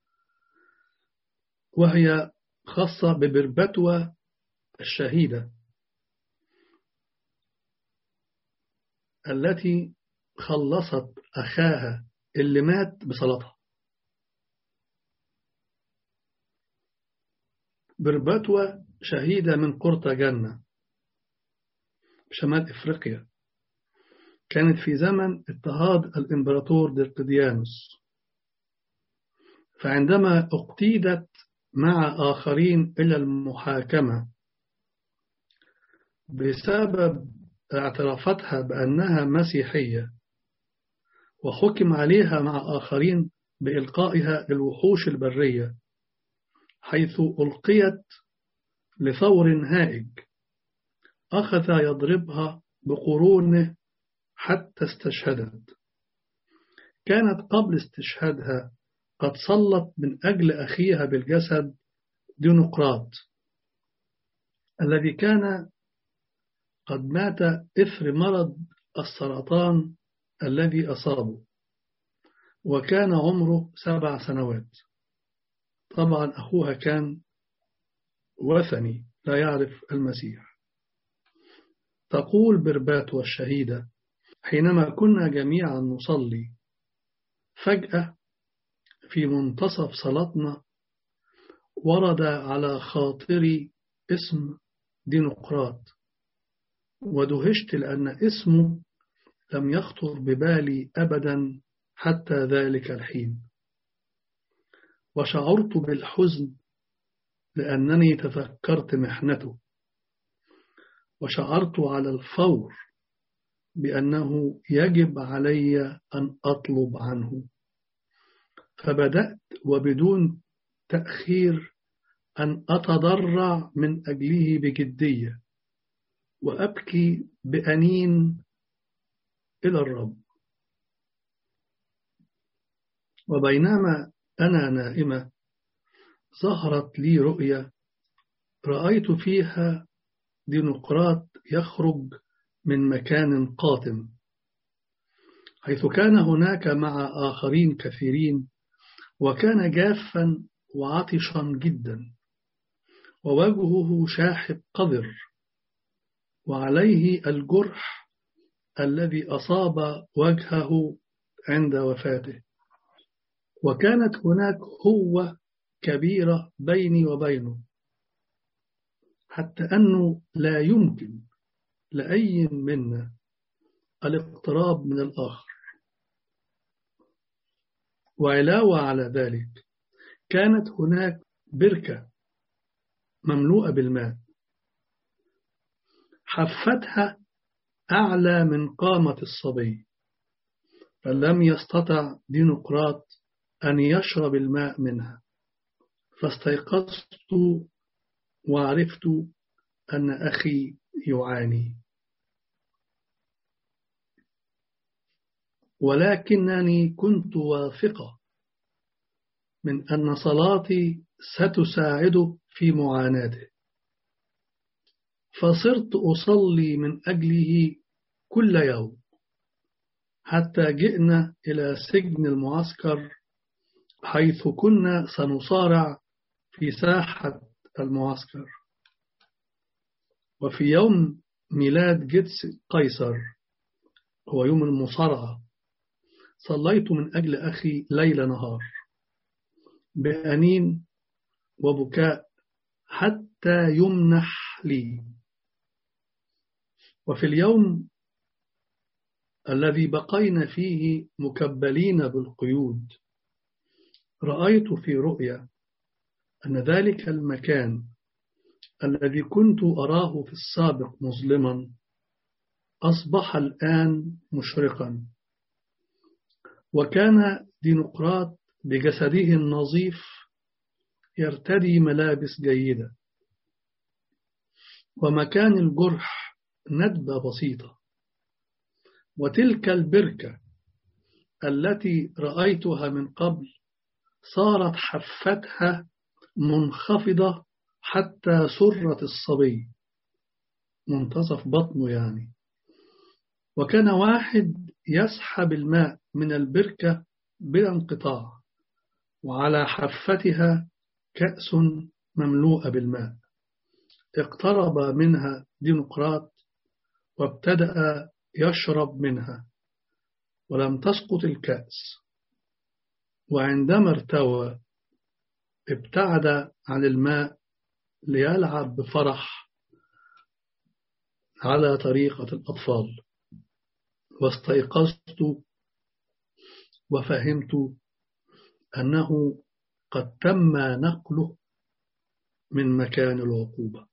وهي خاصة ببربتوى الشهيدة التي خلصت أخاها اللي مات بصلاتها بربتوى شهيدة من قرطة جنة شمال إفريقيا كانت في زمن اضطهاد الإمبراطور دقديانوس فعندما اقتيدت مع آخرين إلى المحاكمة بسبب اعترافتها بأنها مسيحية وحكم عليها مع آخرين بإلقائها الوحوش البرية حيث ألقيت لثور هائج أخذ يضربها بقرونه حتى استشهدت كانت قبل استشهادها قد صلت من أجل أخيها بالجسد دينقراط الذي كان قد مات إثر مرض السرطان الذي أصابه وكان عمره سبع سنوات طبعا أخوها كان وثني لا يعرف المسيح تقول بربات والشهيدة حينما كنا جميعا نصلي فجأة في منتصف صلاتنا ورد على خاطري اسم دينقراط ودهشت لأن اسمه لم يخطر ببالي أبدا حتى ذلك الحين وشعرت بالحزن لأنني تذكرت محنته وشعرت على الفور بأنه يجب علي أن أطلب عنه فبدأت وبدون تأخير أن أتضرع من أجله بجدية وأبكي بأنين إلى الرب وبينما أنا نائمة ظهرت لي رؤية رأيت فيها دينقراط يخرج من مكان قاتم حيث كان هناك مع آخرين كثيرين وكان جافا وعطشا جدا ووجهه شاحب قذر وعليه الجرح الذي أصاب وجهه عند وفاته وكانت هناك هو كبيرة بيني وبينه حتى أنه لا يمكن لأي منا الاقتراب من الآخر وعلاوة على ذلك كانت هناك بركة مملوءة بالماء حفتها أعلى من قامة الصبي فلم يستطع دينقراط أن يشرب الماء منها فاستيقظت وعرفت أن أخي يعاني ولكنني كنت واثقة من أن صلاتي ستساعده في معاناته فصرت أصلي من أجله كل يوم حتى جئنا إلى سجن المعسكر حيث كنا سنصارع في ساحة المعسكر وفي يوم ميلاد جدس قيصر هو يوم المصارعة صليت من أجل أخي ليل نهار بأنين وبكاء حتى يمنح لي وفي اليوم الذي بقينا فيه مكبلين بالقيود رأيت في رؤيا أن ذلك المكان الذي كنت أراه في السابق مظلما أصبح الآن مشرقا وكان دينقراط بجسده النظيف يرتدي ملابس جيدة ومكان الجرح ندبة بسيطة وتلك البركة التي رأيتها من قبل صارت حفتها منخفضة حتى سرة الصبي منتصف بطنه يعني وكان واحد يسحب الماء من البركة بلا انقطاع وعلى حفتها كأس مملوءة بالماء اقترب منها ديمقراط وابتدأ يشرب منها ولم تسقط الكأس وعندما ارتوى ابتعد عن الماء ليلعب بفرح على طريقة الأطفال واستيقظت وفهمت أنه قد تم نقله من مكان العقوبة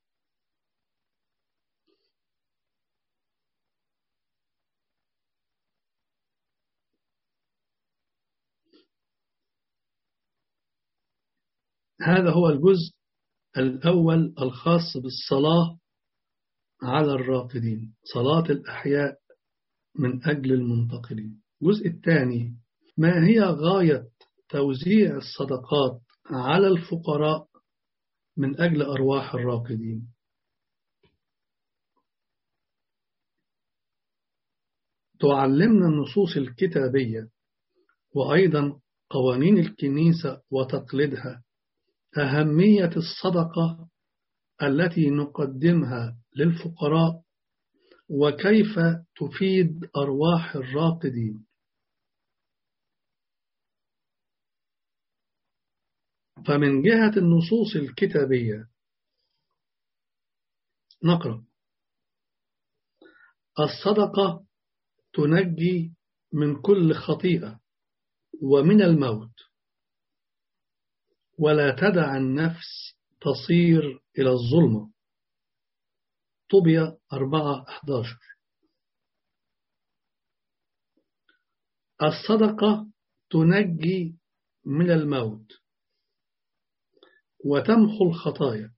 هذا هو الجزء الأول الخاص بالصلاة على الراقدين صلاة الأحياء من أجل المنتقلين الجزء الثاني ما هي غاية توزيع الصدقات على الفقراء من أجل أرواح الراقدين تعلمنا النصوص الكتابية وأيضا قوانين الكنيسة وتقليدها أهمية الصدقة التي نقدمها للفقراء وكيف تفيد أرواح الراقدين فمن جهة النصوص الكتابية نقرأ الصدقة تنجي من كل خطيئة ومن الموت ولا تدع النفس تصير إلى الظلمة طوبيا 4:11 الصدقة تنجي من الموت وتمحو الخطايا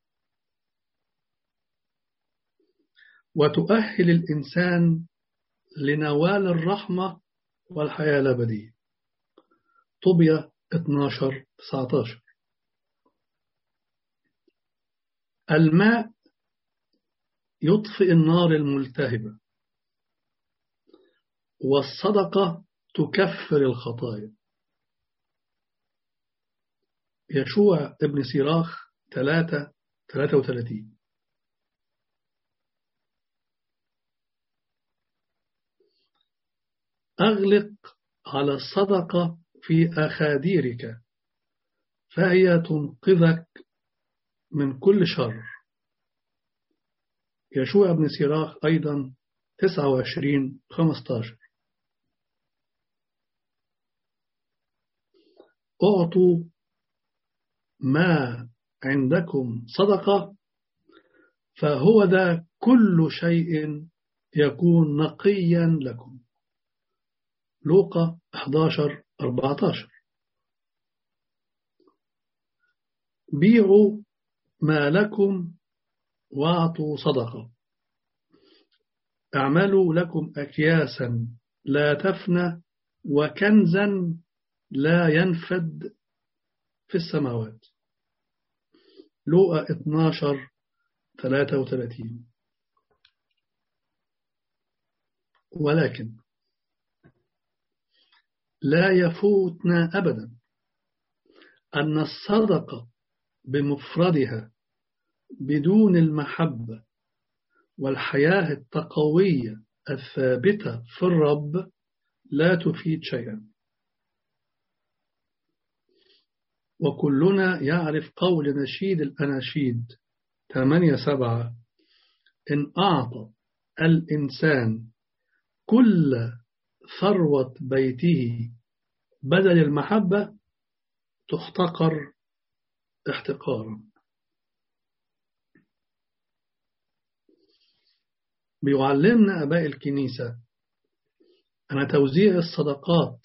وتؤهل الإنسان لنوال الرحمة والحياة الأبدية طوبيا 12-19 الماء يطفئ النار الملتهبة والصدقة تكفر الخطايا يشوع ابن سيراخ 3 33 أغلق على الصدقة في أخاديرك فهي تنقذك من كل شر يشوع بن سيراخ أيضا 29 15 أعطوا ما عندكم صدقة فهو ذا كل شيء يكون نقيا لكم لوقا 11 14 بيعوا ما لكم واعطوا صدقة اعملوا لكم أكياسا لا تفنى وكنزا لا ينفد في السماوات لوقا 12 33 ولكن لا يفوتنا أبدا أن الصدقة بمفردها بدون المحبة والحياة التقوية الثابتة في الرب لا تفيد شيئا وكلنا يعرف قول نشيد الأناشيد 8 سبعة إن أعطى الإنسان كل ثروة بيته بدل المحبة تحتقر احتقارا بيعلمنا أباء الكنيسة أن توزيع الصدقات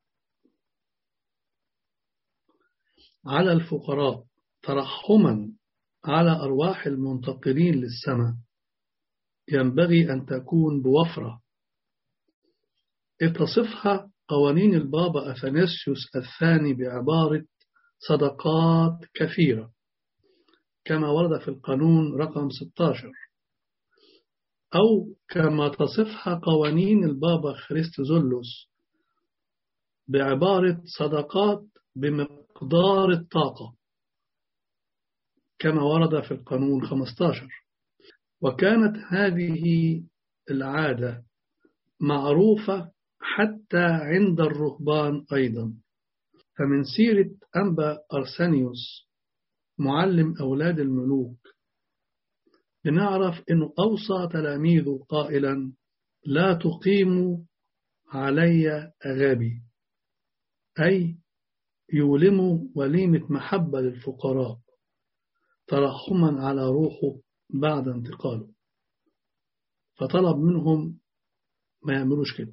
على الفقراء ترحما على أرواح المنتقلين للسماء ينبغي أن تكون بوفرة اتصفها قوانين البابا أثناسيوس الثاني بعبارة صدقات كثيرة كما ورد في القانون رقم 16 أو كما تصفها قوانين البابا خريستوزولوس بعبارة صدقات بمقدار الطاقة كما ورد في القانون 15 وكانت هذه العادة معروفة حتى عند الرهبان أيضا فمن سيرة أنبا أرسانيوس معلم أولاد الملوك بنعرف أنه أوصى تلاميذه قائلا لا تقيموا علي أغابي أي يولموا وليمة محبة للفقراء ترحما على روحه بعد انتقاله فطلب منهم ما يعملوش كده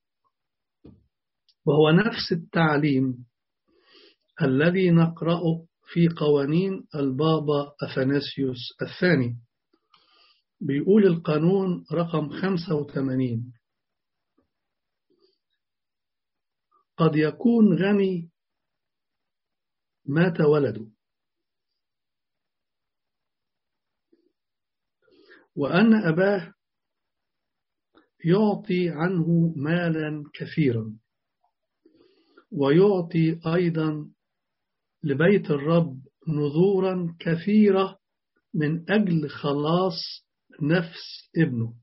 وهو نفس التعليم الذي نقرأه في قوانين البابا أثناسيوس الثاني بيقول القانون رقم 85 قد يكون غني مات ولده وأن أباه يعطي عنه مالا كثيرا ويعطي أيضا لبيت الرب نذورا كثيرة من أجل خلاص نفس ابنه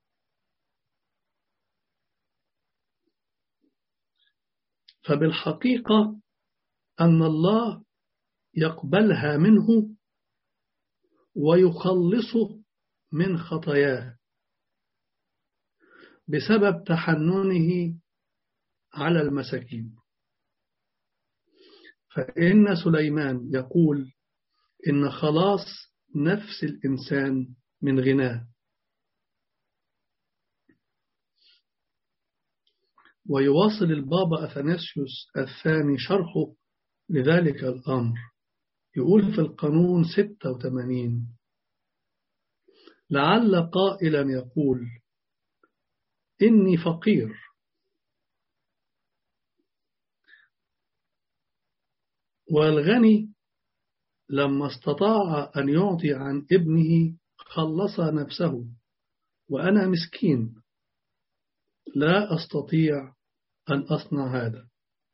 فبالحقيقة أن الله يقبلها منه ويخلصه من خطاياه بسبب تحننه على المساكين فإن سليمان يقول إن خلاص نفس الإنسان من غناه ويواصل البابا أثناسيوس الثاني شرحه لذلك الأمر يقول في القانون 86 لعل قائلا يقول إني فقير والغني لما استطاع أن يعطي عن ابنه خلص نفسه وأنا مسكين لا أستطيع أن أصنع هذا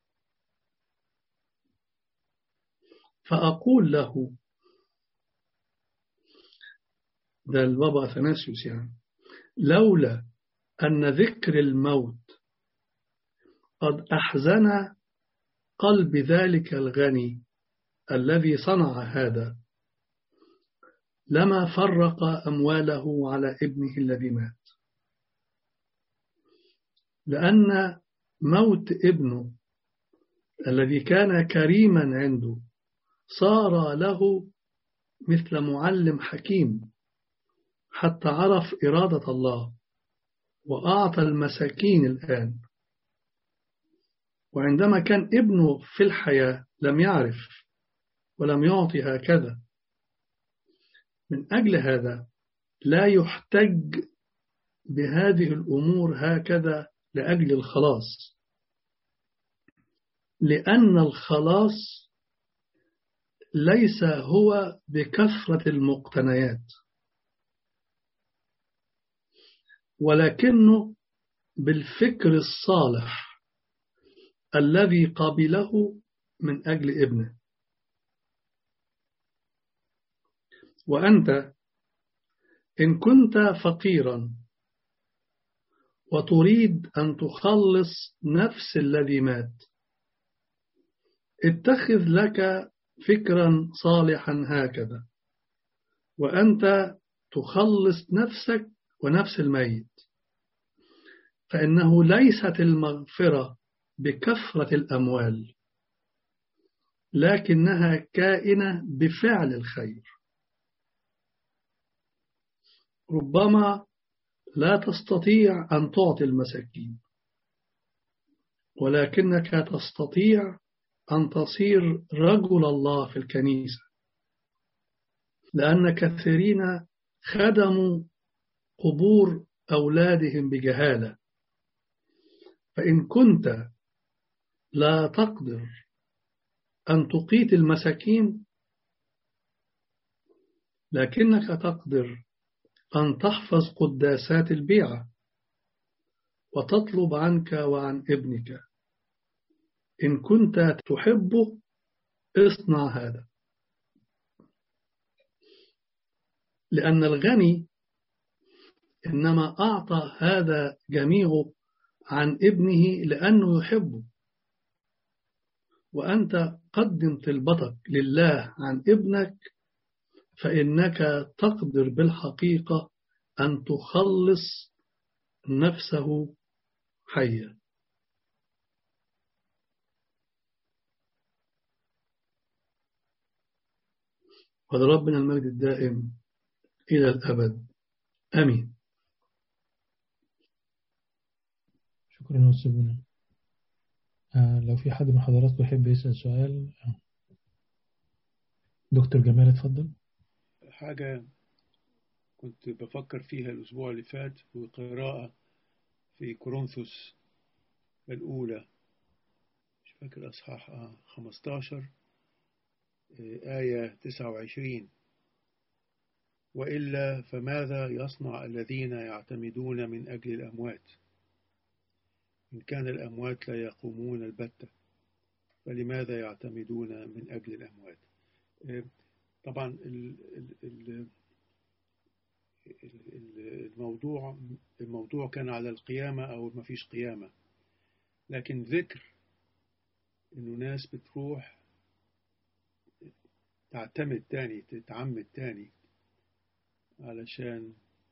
فأقول له ده البابا أثناسيوس يعني لولا أن ذكر الموت قد أحزن قلب ذلك الغني الذي صنع هذا لما فرق أمواله على ابنه الذي مات لأن موت ابنه الذي كان كريما عنده صار له مثل معلم حكيم حتى عرف إرادة الله وأعطى المساكين الآن وعندما كان ابنه في الحياة لم يعرف ولم يعطي هكذا من أجل هذا لا يحتج بهذه الأمور هكذا لأجل الخلاص لأن الخلاص ليس هو بكثرة المقتنيات ولكنه بالفكر الصالح الذي قبله من أجل ابنه وأنت إن كنت فقيرا وتريد أن تخلص نفس الذي مات اتخذ لك فكرا صالحا هكذا وأنت تخلص نفسك ونفس الميت فإنه ليست المغفرة بكثرة الأموال لكنها كائنة بفعل الخير ربما لا تستطيع أن تعطي المساكين ولكنك تستطيع أن تصير رجل الله في الكنيسة لأن كثيرين خدموا قبور أولادهم بجهالة فإن كنت لا تقدر أن تقيت المساكين لكنك تقدر أن تحفظ قداسات البيعة وتطلب عنك وعن ابنك إن كنت تحبه اصنع هذا لأن الغني إنما أعطى هذا جميعه عن ابنه لأنه يحبه وأنت قدم طلبتك لله عن ابنك فإنك تقدر بالحقيقة أن تخلص نفسه حيا ولربنا المجد الدائم إلى الأبد آمين شكرا أستاذنا آه لو في حد من حضراتكم يحب يسأل سؤال آه. دكتور جمال اتفضل حاجة كنت بفكر فيها الأسبوع اللي فات في قراءة في كورنثوس الأولى مش فاكر أصحاح آه 15 آية 29 وإلا فماذا يصنع الذين يعتمدون من أجل الأموات إن كان الأموات لا يقومون البتة فلماذا يعتمدون من أجل الأموات طبعا الموضوع الموضوع كان على القيامة أو ما فيش قيامة لكن ذكر إنه ناس بتروح تعتمد تاني تتعمد تاني علشان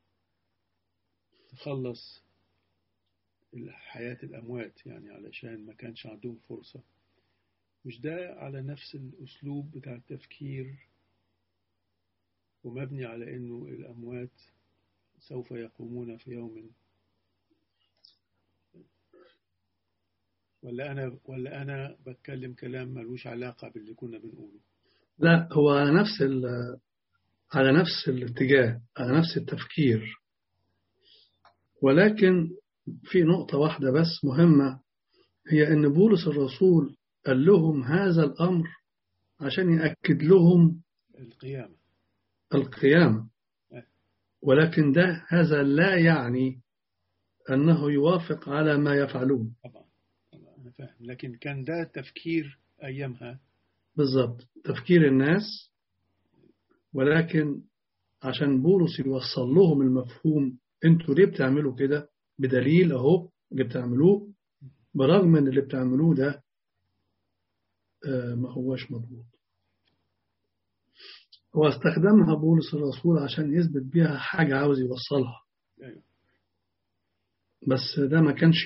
تخلص حياة الأموات يعني علشان ما كانش عندهم فرصة مش ده على نفس الأسلوب بتاع التفكير ومبني على أنه الأموات سوف يقومون في يوم ولا أنا ولا أنا بتكلم كلام ملوش علاقة باللي كنا بنقوله لا هو على نفس على نفس الاتجاه على نفس التفكير ولكن في نقطة واحدة بس مهمة هي أن بولس الرسول قال لهم هذا الأمر عشان يأكد لهم القيامة القيامة ولكن ده هذا لا يعني أنه يوافق على ما يفعلون طبعا طبعا أنا فاهم لكن كان ده تفكير أيامها بالضبط تفكير الناس ولكن عشان بولس يوصل لهم المفهوم انتوا ليه بتعملوا كده بدليل اهو اللي بتعملوه برغم من اللي بتعملوه ده ما هوش مضبوط هو استخدمها بولس الرسول عشان يثبت بيها حاجة عاوز يوصلها بس ده ما كانش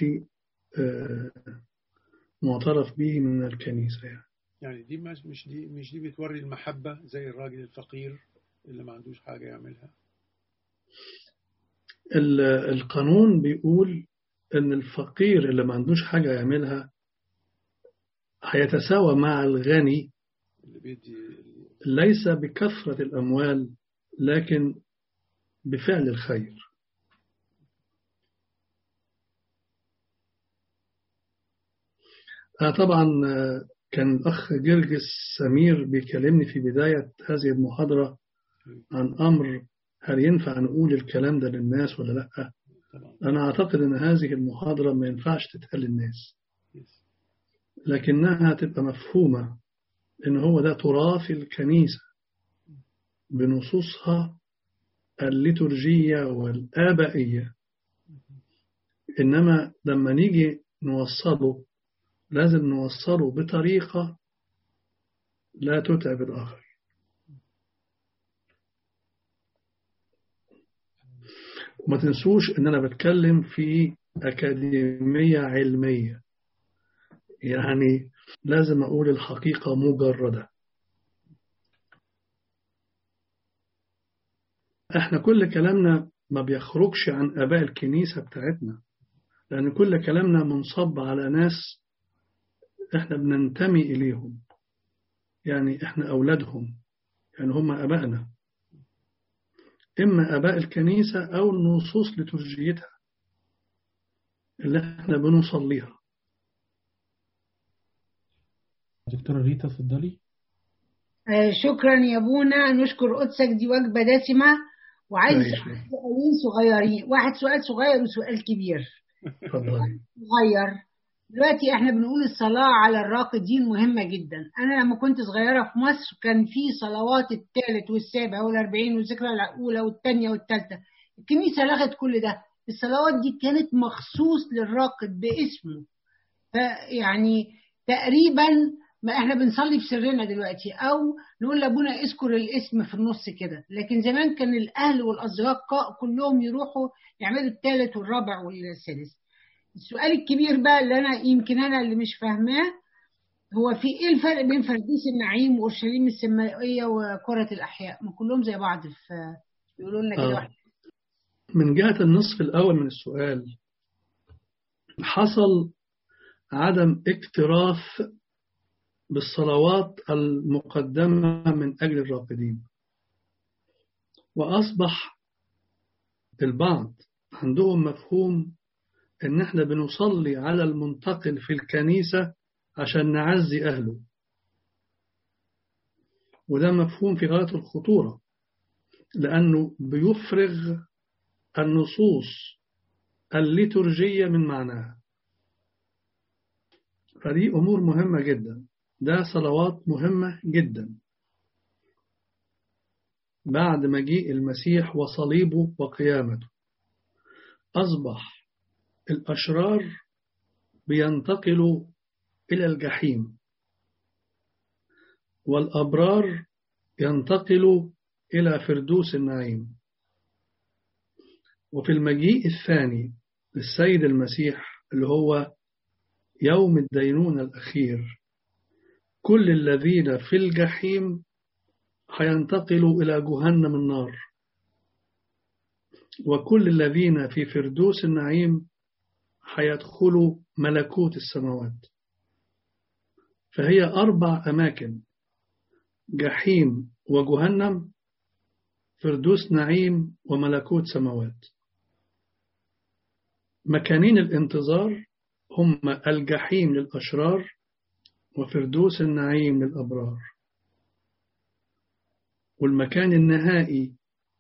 معترف به من الكنيسة يعني يعني دي مش دي مش دي بتوري المحبة زي الراجل الفقير اللي ما عندوش حاجة يعملها القانون بيقول ان الفقير اللي ما عندوش حاجة يعملها هيتساوى مع الغني اللي بيدي ليس بكثرة الأموال لكن بفعل الخير أنا طبعا كان الأخ جرجس سمير بيكلمني في بداية هذه المحاضرة عن أمر هل ينفع نقول الكلام ده للناس ولا لأ أنا أعتقد أن هذه المحاضرة ما ينفعش تتقال للناس لكنها تبقى مفهومة إن هو ده تراث الكنيسة بنصوصها الليتورجية والآبائية إنما لما نيجي نوصله لازم نوصله بطريقة لا تتعب الآخر وما تنسوش إن أنا بتكلم في أكاديمية علمية يعني لازم أقول الحقيقة مجردة احنا كل كلامنا ما بيخرجش عن آباء الكنيسة بتاعتنا لأن كل كلامنا منصب على ناس احنا بننتمي إليهم يعني احنا أولادهم يعني هم أبائنا إما أباء الكنيسة أو النصوص لترجيتها اللي احنا بنصليها دكتورة ريتا اتفضلي آه، شكرا يا بونا نشكر قدسك دي وجبة دسمة وعايز ماشي. سؤالين صغيرين واحد سؤال صغير وسؤال كبير اتفضلي صغير دلوقتي احنا بنقول الصلاة على الراقدين مهمة جدا انا لما كنت صغيرة في مصر كان في صلوات الثالث والسابع والاربعين والذكرى الاولى والثانية والثالثة الكنيسة لغت كل ده الصلوات دي كانت مخصوص للراقد باسمه فيعني تقريبا ما احنا بنصلي بسرنا دلوقتي او نقول لابونا اذكر الاسم في النص كده لكن زمان كان الاهل والاصدقاء كلهم يروحوا يعملوا الثالث والرابع والسادس السؤال الكبير بقى اللي انا يمكن انا اللي مش فاهماه هو في ايه الفرق بين فردوس النعيم واورشليم السمائيه وكره الاحياء ما كلهم زي بعض في بيقولوا لنا كده آه. واحد من جهة النصف الأول من السؤال حصل عدم اكتراث بالصلوات المقدمة من أجل الراقدين وأصبح البعض عندهم مفهوم إن إحنا بنصلي على المنتقل في الكنيسة عشان نعزي أهله وده مفهوم في غاية الخطورة لأنه بيفرغ النصوص الليتورجية من معناها فدي أمور مهمة جدا ده صلوات مهمة جدا بعد مجيء المسيح وصليبه وقيامته أصبح الأشرار بينتقلوا إلى الجحيم والأبرار ينتقلوا إلى فردوس النعيم وفي المجيء الثاني للسيد المسيح اللي هو يوم الدينونة الأخير كل الذين في الجحيم هينتقلوا إلى جهنم النار وكل الذين في فردوس النعيم هيدخلوا ملكوت السماوات فهي أربع أماكن جحيم وجهنم فردوس نعيم وملكوت سماوات مكانين الانتظار هم الجحيم للأشرار وفردوس النعيم للأبرار والمكان النهائي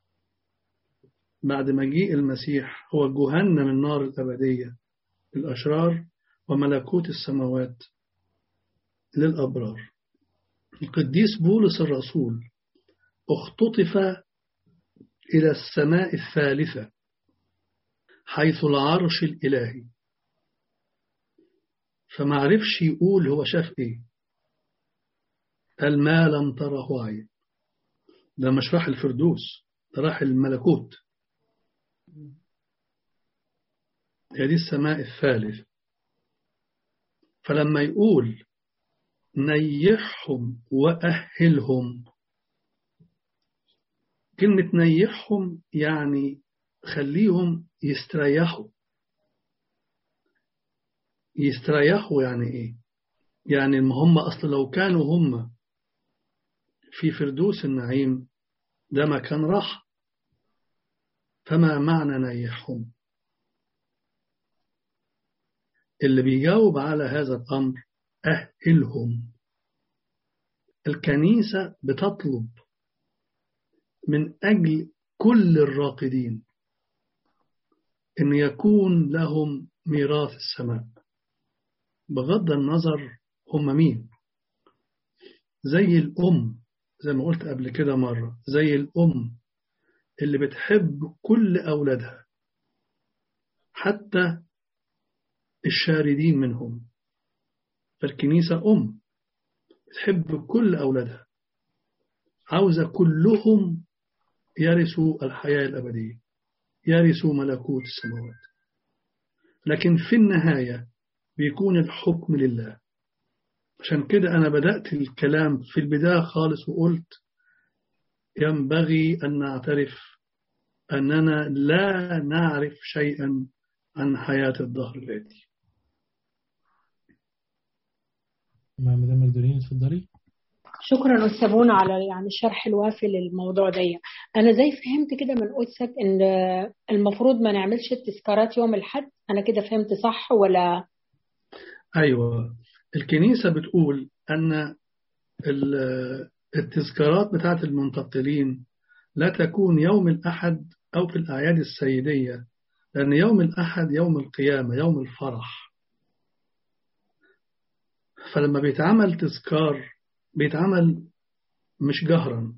بعد مجيء المسيح هو جهنم النار الأبدية للأشرار وملكوت السماوات للأبرار القديس بولس الرسول اختطف إلى السماء الثالثة حيث العرش الإلهي فما عرفش يقول هو شاف إيه قال ما لم تره عين ده مش راح الفردوس ده راح الملكوت هي دي السماء الثالث فلما يقول نيحهم وأهلهم كلمة نيحهم يعني خليهم يستريحوا يستريحوا يعني ايه يعني ما هم اصل لو كانوا هم في فردوس النعيم ده مكان راحة فما معنى نيحهم اللي بيجاوب على هذا الأمر أهلهم الكنيسة بتطلب من أجل كل الراقدين أن يكون لهم ميراث السماء بغض النظر هم مين زي الأم زي ما قلت قبل كده مرة زي الأم اللي بتحب كل أولادها حتى الشاردين منهم فالكنيسة أم بتحب كل أولادها عاوزة كلهم يرثوا الحياة الأبدية يرثوا ملكوت السماوات لكن في النهاية بيكون الحكم لله عشان كده أنا بدأت الكلام في البداية خالص وقلت ينبغي أن نعترف أننا لا نعرف شيئا عن حياة الظهر الآتي مدام مجدولين اتفضلي شكرا أستاذ على يعني الشرح الوافي للموضوع ده أنا زي فهمت كده من قدسك إن المفروض ما نعملش التذكارات يوم الحد أنا كده فهمت صح ولا أيوة الكنيسة بتقول أن التذكارات بتاعت المنتقلين لا تكون يوم الأحد أو في الأعياد السيدية لأن يوم الأحد يوم القيامة يوم الفرح فلما بيتعمل تذكار بيتعمل مش جهرا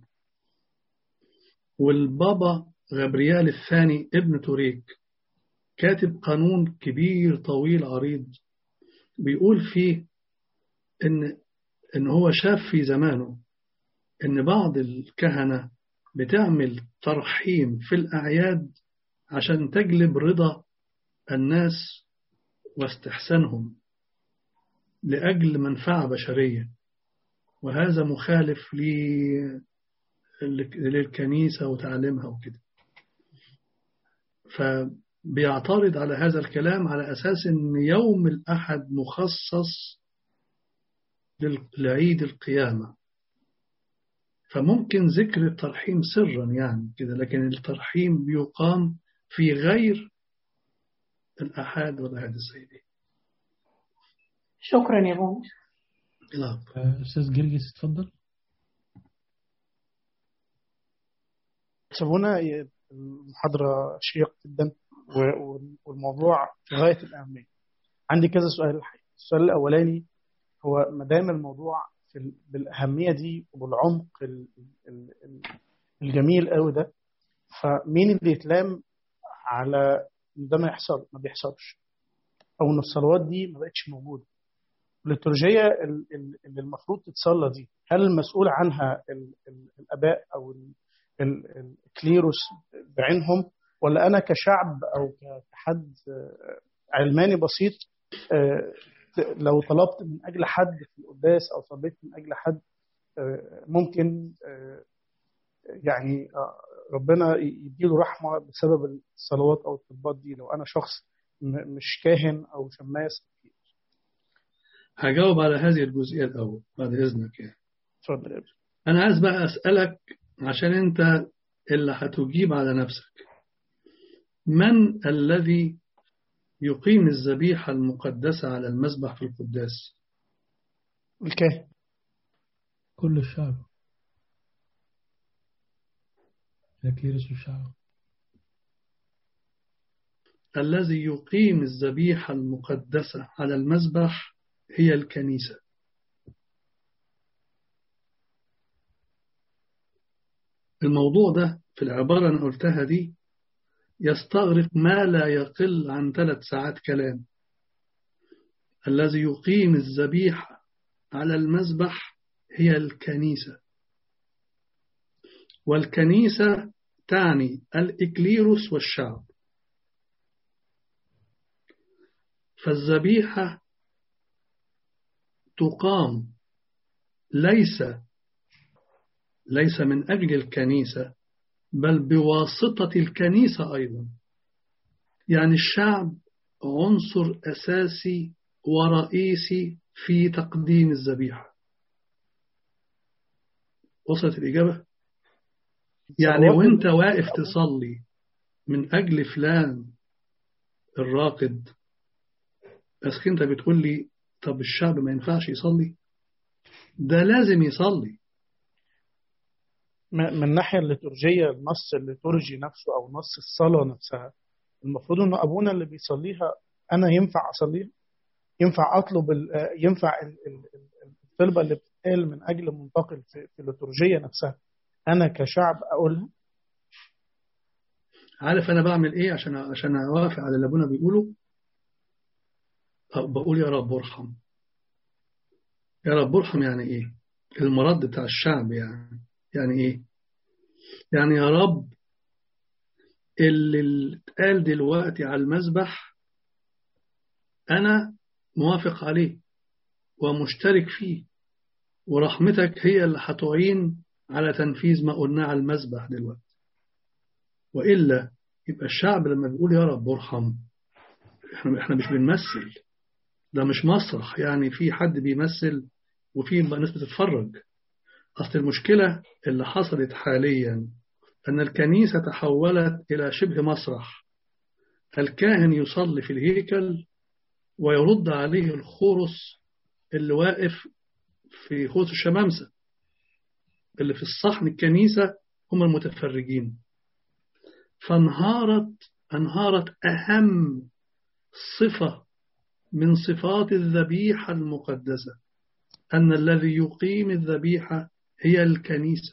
والبابا غبريال الثاني ابن توريك كاتب قانون كبير طويل عريض بيقول فيه إن إن هو شاف في زمانه إن بعض الكهنة بتعمل ترحيم في الأعياد عشان تجلب رضا الناس واستحسانهم لأجل منفعة بشرية وهذا مخالف للكنيسة وتعليمها وكده فبيعترض على هذا الكلام على أساس أن يوم الأحد مخصص لعيد القيامة فممكن ذكر الترحيم سرا يعني كده لكن الترحيم بيقام في غير الأحاد والأحاد السيدية شكرا يا بوم لا أستاذ جرجس اتفضل سابونا المحاضرة شيق جدا والموضوع في غاية الأهمية عندي كذا سؤال الحقيقة السؤال الأولاني هو ما دام الموضوع في بالأهمية دي وبالعمق الجميل قوي ده فمين اللي يتلام على ده ما يحصل ما بيحصلش او ان الصلوات دي ما بقتش موجوده الليتورجيه اللي المفروض تتصلى دي هل المسؤول عنها الاباء او الكليروس بعينهم ولا انا كشعب او كحد علماني بسيط لو طلبت من اجل حد في القداس او صليت من اجل حد ممكن يعني ربنا يديله رحمه بسبب الصلوات او الطلبات دي لو انا شخص مش كاهن او شماس هجاوب على هذه الجزئيه الاول بعد اذنك يعني اتفضل يا انا عايز بقى اسالك عشان انت اللي هتجيب على نفسك من الذي يقيم الذبيحة المقدسة على المذبح في القداس الكاهن كل الشعب الكليرس والشعب الذي يقيم الذبيحة المقدسة على المذبح هي الكنيسة الموضوع ده في العبارة أنا قلتها دي يستغرق ما لا يقل عن ثلاث ساعات كلام الذي يقيم الذبيحة على المذبح هي الكنيسة والكنيسة تعني الإكليروس والشعب فالذبيحة تقام ليس ليس من أجل الكنيسة بل بواسطة الكنيسة أيضا يعني الشعب عنصر أساسي ورئيسي في تقديم الذبيحة وصلت الإجابة؟ يعني وانت واقف تصلي من أجل فلان الراقد بس انت بتقول لي طب الشعب ما ينفعش يصلي ده لازم يصلي من الناحية الليتورجية النص الليتورجي نفسه أو نص الصلاة نفسها المفروض أن أبونا اللي بيصليها أنا ينفع أصليها ينفع أطلب ال ينفع الطلبة اللي بتتقال من أجل منتقل في, في الليتورجية نفسها أنا كشعب أقولها عارف أنا بعمل إيه عشان عشان أوافق على اللي أبونا بيقوله بقول يا رب ارحم يا رب ارحم يعني إيه المرض بتاع الشعب يعني يعني ايه يعني يا رب اللي اتقال دلوقتي على المذبح انا موافق عليه ومشترك فيه ورحمتك هي اللي هتعين على تنفيذ ما قلناه على المذبح دلوقتي وإلا يبقى الشعب لما بيقول يا رب ارحم احنا احنا مش بنمثل ده مش مسرح يعني في حد بيمثل وفي ناس بتتفرج أصل المشكلة اللي حصلت حاليا أن الكنيسة تحولت إلى شبه مسرح الكاهن يصلي في الهيكل ويرد عليه الخرس اللي واقف في خوص الشمامسة اللي في الصحن الكنيسة هم المتفرجين فانهارت انهارت أهم صفة من صفات الذبيحة المقدسة أن الذي يقيم الذبيحة هي الكنيسة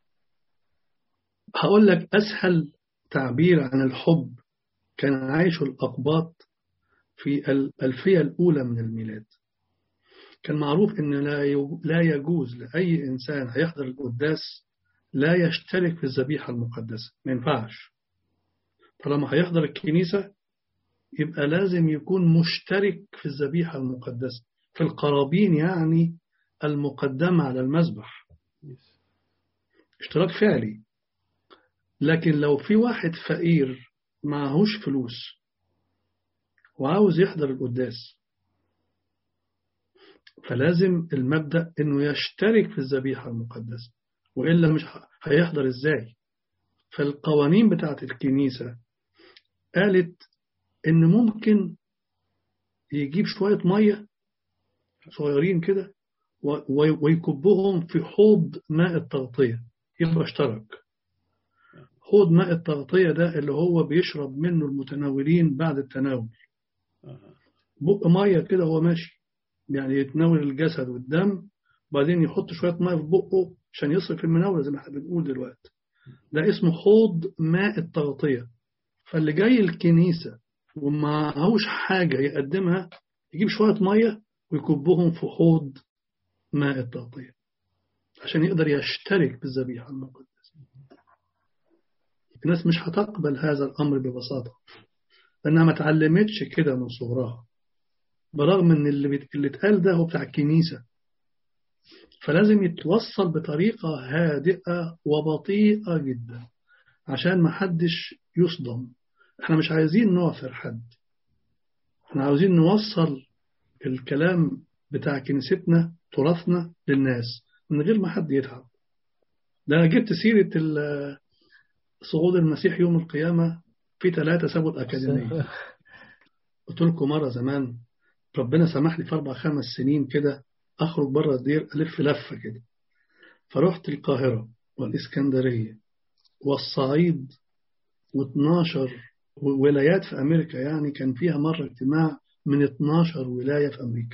هقول لك أسهل تعبير عن الحب كان عايشه الأقباط في الألفية الأولى من الميلاد كان معروف أن لا يجوز لأي إنسان هيحضر القداس لا يشترك في الذبيحة المقدسة ما ينفعش طالما هيحضر الكنيسة يبقى لازم يكون مشترك في الذبيحة المقدسة في القرابين يعني المقدمة على المذبح اشتراك فعلي لكن لو في واحد فقير معهوش فلوس وعاوز يحضر القداس فلازم المبدأ انه يشترك في الذبيحة المقدسة وإلا مش هيحضر ازاي فالقوانين بتاعت الكنيسة قالت ان ممكن يجيب شوية مية صغيرين كده ويكبهم في حوض ماء التغطية يبقى اشترك حوض ماء التغطية ده اللي هو بيشرب منه المتناولين بعد التناول بق مية كده هو ماشي يعني يتناول الجسد والدم وبعدين يحط شوية مية في بقه عشان يصرف المناولة زي ما احنا بنقول دلوقتي ده اسمه حوض ماء التغطية فاللي جاي الكنيسة ومعهوش حاجة يقدمها يجيب شوية مية ويكبهم في حوض ماء التغطية عشان يقدر يشترك بالذبيحة المقدسة الناس مش هتقبل هذا الأمر ببساطة لأنها ما تعلمتش كده من صغرها برغم ان اللي, بت... اللي اتقال ده هو بتاع الكنيسة فلازم يتوصل بطريقة هادئة وبطيئة جدا عشان ما حدش يصدم احنا مش عايزين نعثر حد احنا عاوزين نوصل الكلام بتاع كنيستنا تراثنا للناس من غير ما حد يتعب ده انا جبت سيرة صعود المسيح يوم القيامة في ثلاثة سابوا الأكاديمية قلت لكم مرة زمان ربنا سمح لي في أربع خمس سنين كده أخرج بره الدير ألف لفة كده فرحت القاهرة والإسكندرية والصعيد و12 ولايات في أمريكا يعني كان فيها مرة اجتماع من 12 ولاية في أمريكا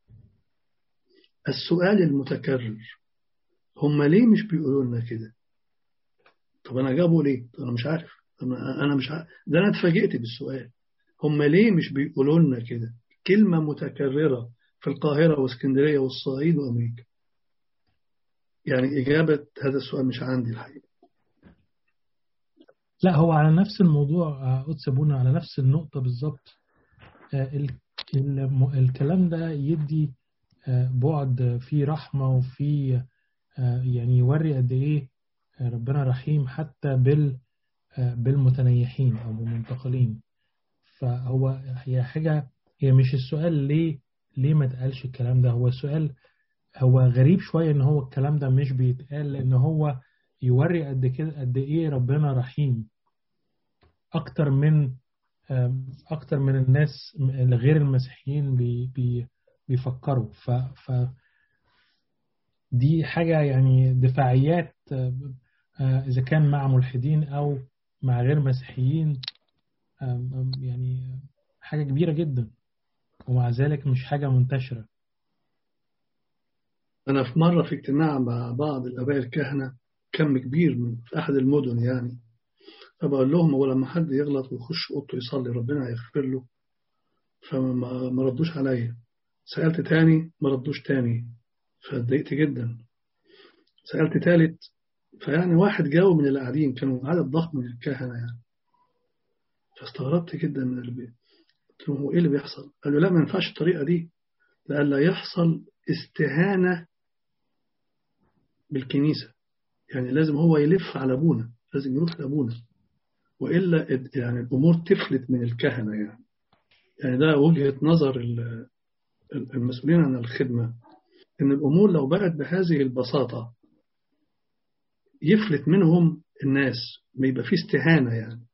السؤال المتكرر هم ليه مش بيقولوا لنا كده طب أنا جابوا ليه طب أنا مش عارف أنا مش عارف ده أنا اتفاجئت بالسؤال هم ليه مش بيقولوا لنا كده كلمة متكررة في القاهرة واسكندرية والصعيد وأمريكا يعني إجابة هذا السؤال مش عندي الحقيقة لا هو على نفس الموضوع أتسبونا على نفس النقطة بالظبط الكلام ده يدي بعد فيه رحمة وفيه يعني يوري قد إيه ربنا رحيم حتى بال بالمتنيحين أو بالمنتقلين فهو هي حاجة هي مش السؤال ليه ليه ما اتقالش الكلام ده هو السؤال هو غريب شوية ان هو الكلام ده مش بيتقال لان هو يوري قد كده قد ايه ربنا رحيم اكتر من اكتر من الناس غير المسيحيين بي بي بيفكروا ف, ف دي حاجة يعني دفاعيات إذا كان مع ملحدين أو مع غير مسيحيين يعني حاجة كبيرة جدا ومع ذلك مش حاجة منتشرة أنا في مرة في اجتماع مع بعض الآباء الكهنة كم كبير من في أحد المدن يعني فبقول لهم هو لما حد يغلط ويخش أوضته يصلي ربنا هيغفر له فما ردوش عليا سألت تاني ما ردوش تاني فاتضايقت جدا سألت تالت فيعني واحد جاوب من اللي قاعدين كانوا عدد ضخم من الكهنة يعني فاستغربت جدا من البيت قلت له هو ايه اللي بيحصل؟ قال له لا ما ينفعش الطريقة دي لألا يحصل استهانة بالكنيسة يعني لازم هو يلف على أبونا لازم يروح لأبونا وإلا يعني الأمور تفلت من الكهنة يعني يعني ده وجهة نظر المسؤولين عن الخدمة إن الأمور لو بقت بهذه البساطة يفلت منهم الناس ما يبقى فيه استهانة يعني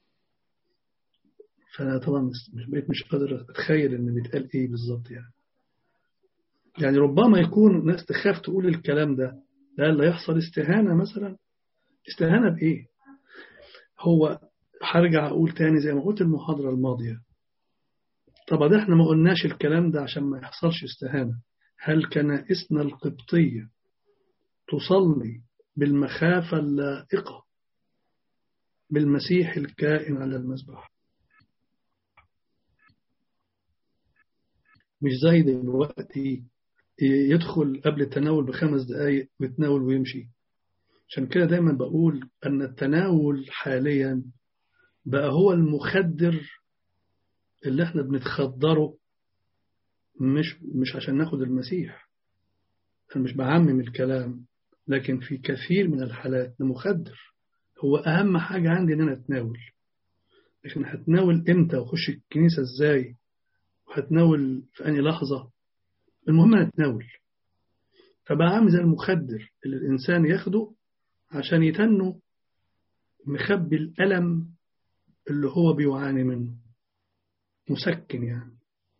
فأنا طبعا مش بقيت مش قادر أتخيل إن بيتقال إيه بالظبط يعني يعني ربما يكون ناس تخاف تقول الكلام ده لا يحصل استهانة مثلا استهانة بإيه هو هرجع أقول تاني زي ما قلت المحاضرة الماضية طبعا احنا ما قلناش الكلام ده عشان ما يحصلش استهانة هل كنائسنا القبطية تصلي بالمخافة اللائقة بالمسيح الكائن على المذبح مش زي دلوقتي يدخل قبل التناول بخمس دقايق ويتناول ويمشي عشان كده دايما بقول أن التناول حاليا بقى هو المخدر اللي احنا بنتخدره مش مش عشان ناخد المسيح أنا مش بعمم الكلام لكن في كثير من الحالات ده مخدر هو أهم حاجة عندي إن أنا أتناول لكن هتناول إمتى وأخش الكنيسة إزاي وهتناول في أي لحظة المهم أنا أتناول فبقى عامل زي المخدر اللي الإنسان ياخده عشان يتنه مخبي الألم اللي هو بيعاني منه مسكن يعني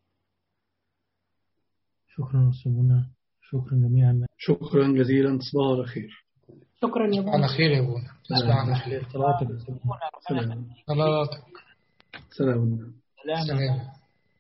شكرا أستاذنا شكرا جميعا شكرا جزيلا تصبحوا على خير شكرا يا على بابا خير يا ابونا تصبح على خير صلواتك يا أستاذنا. سلام صلواتك سلام سلام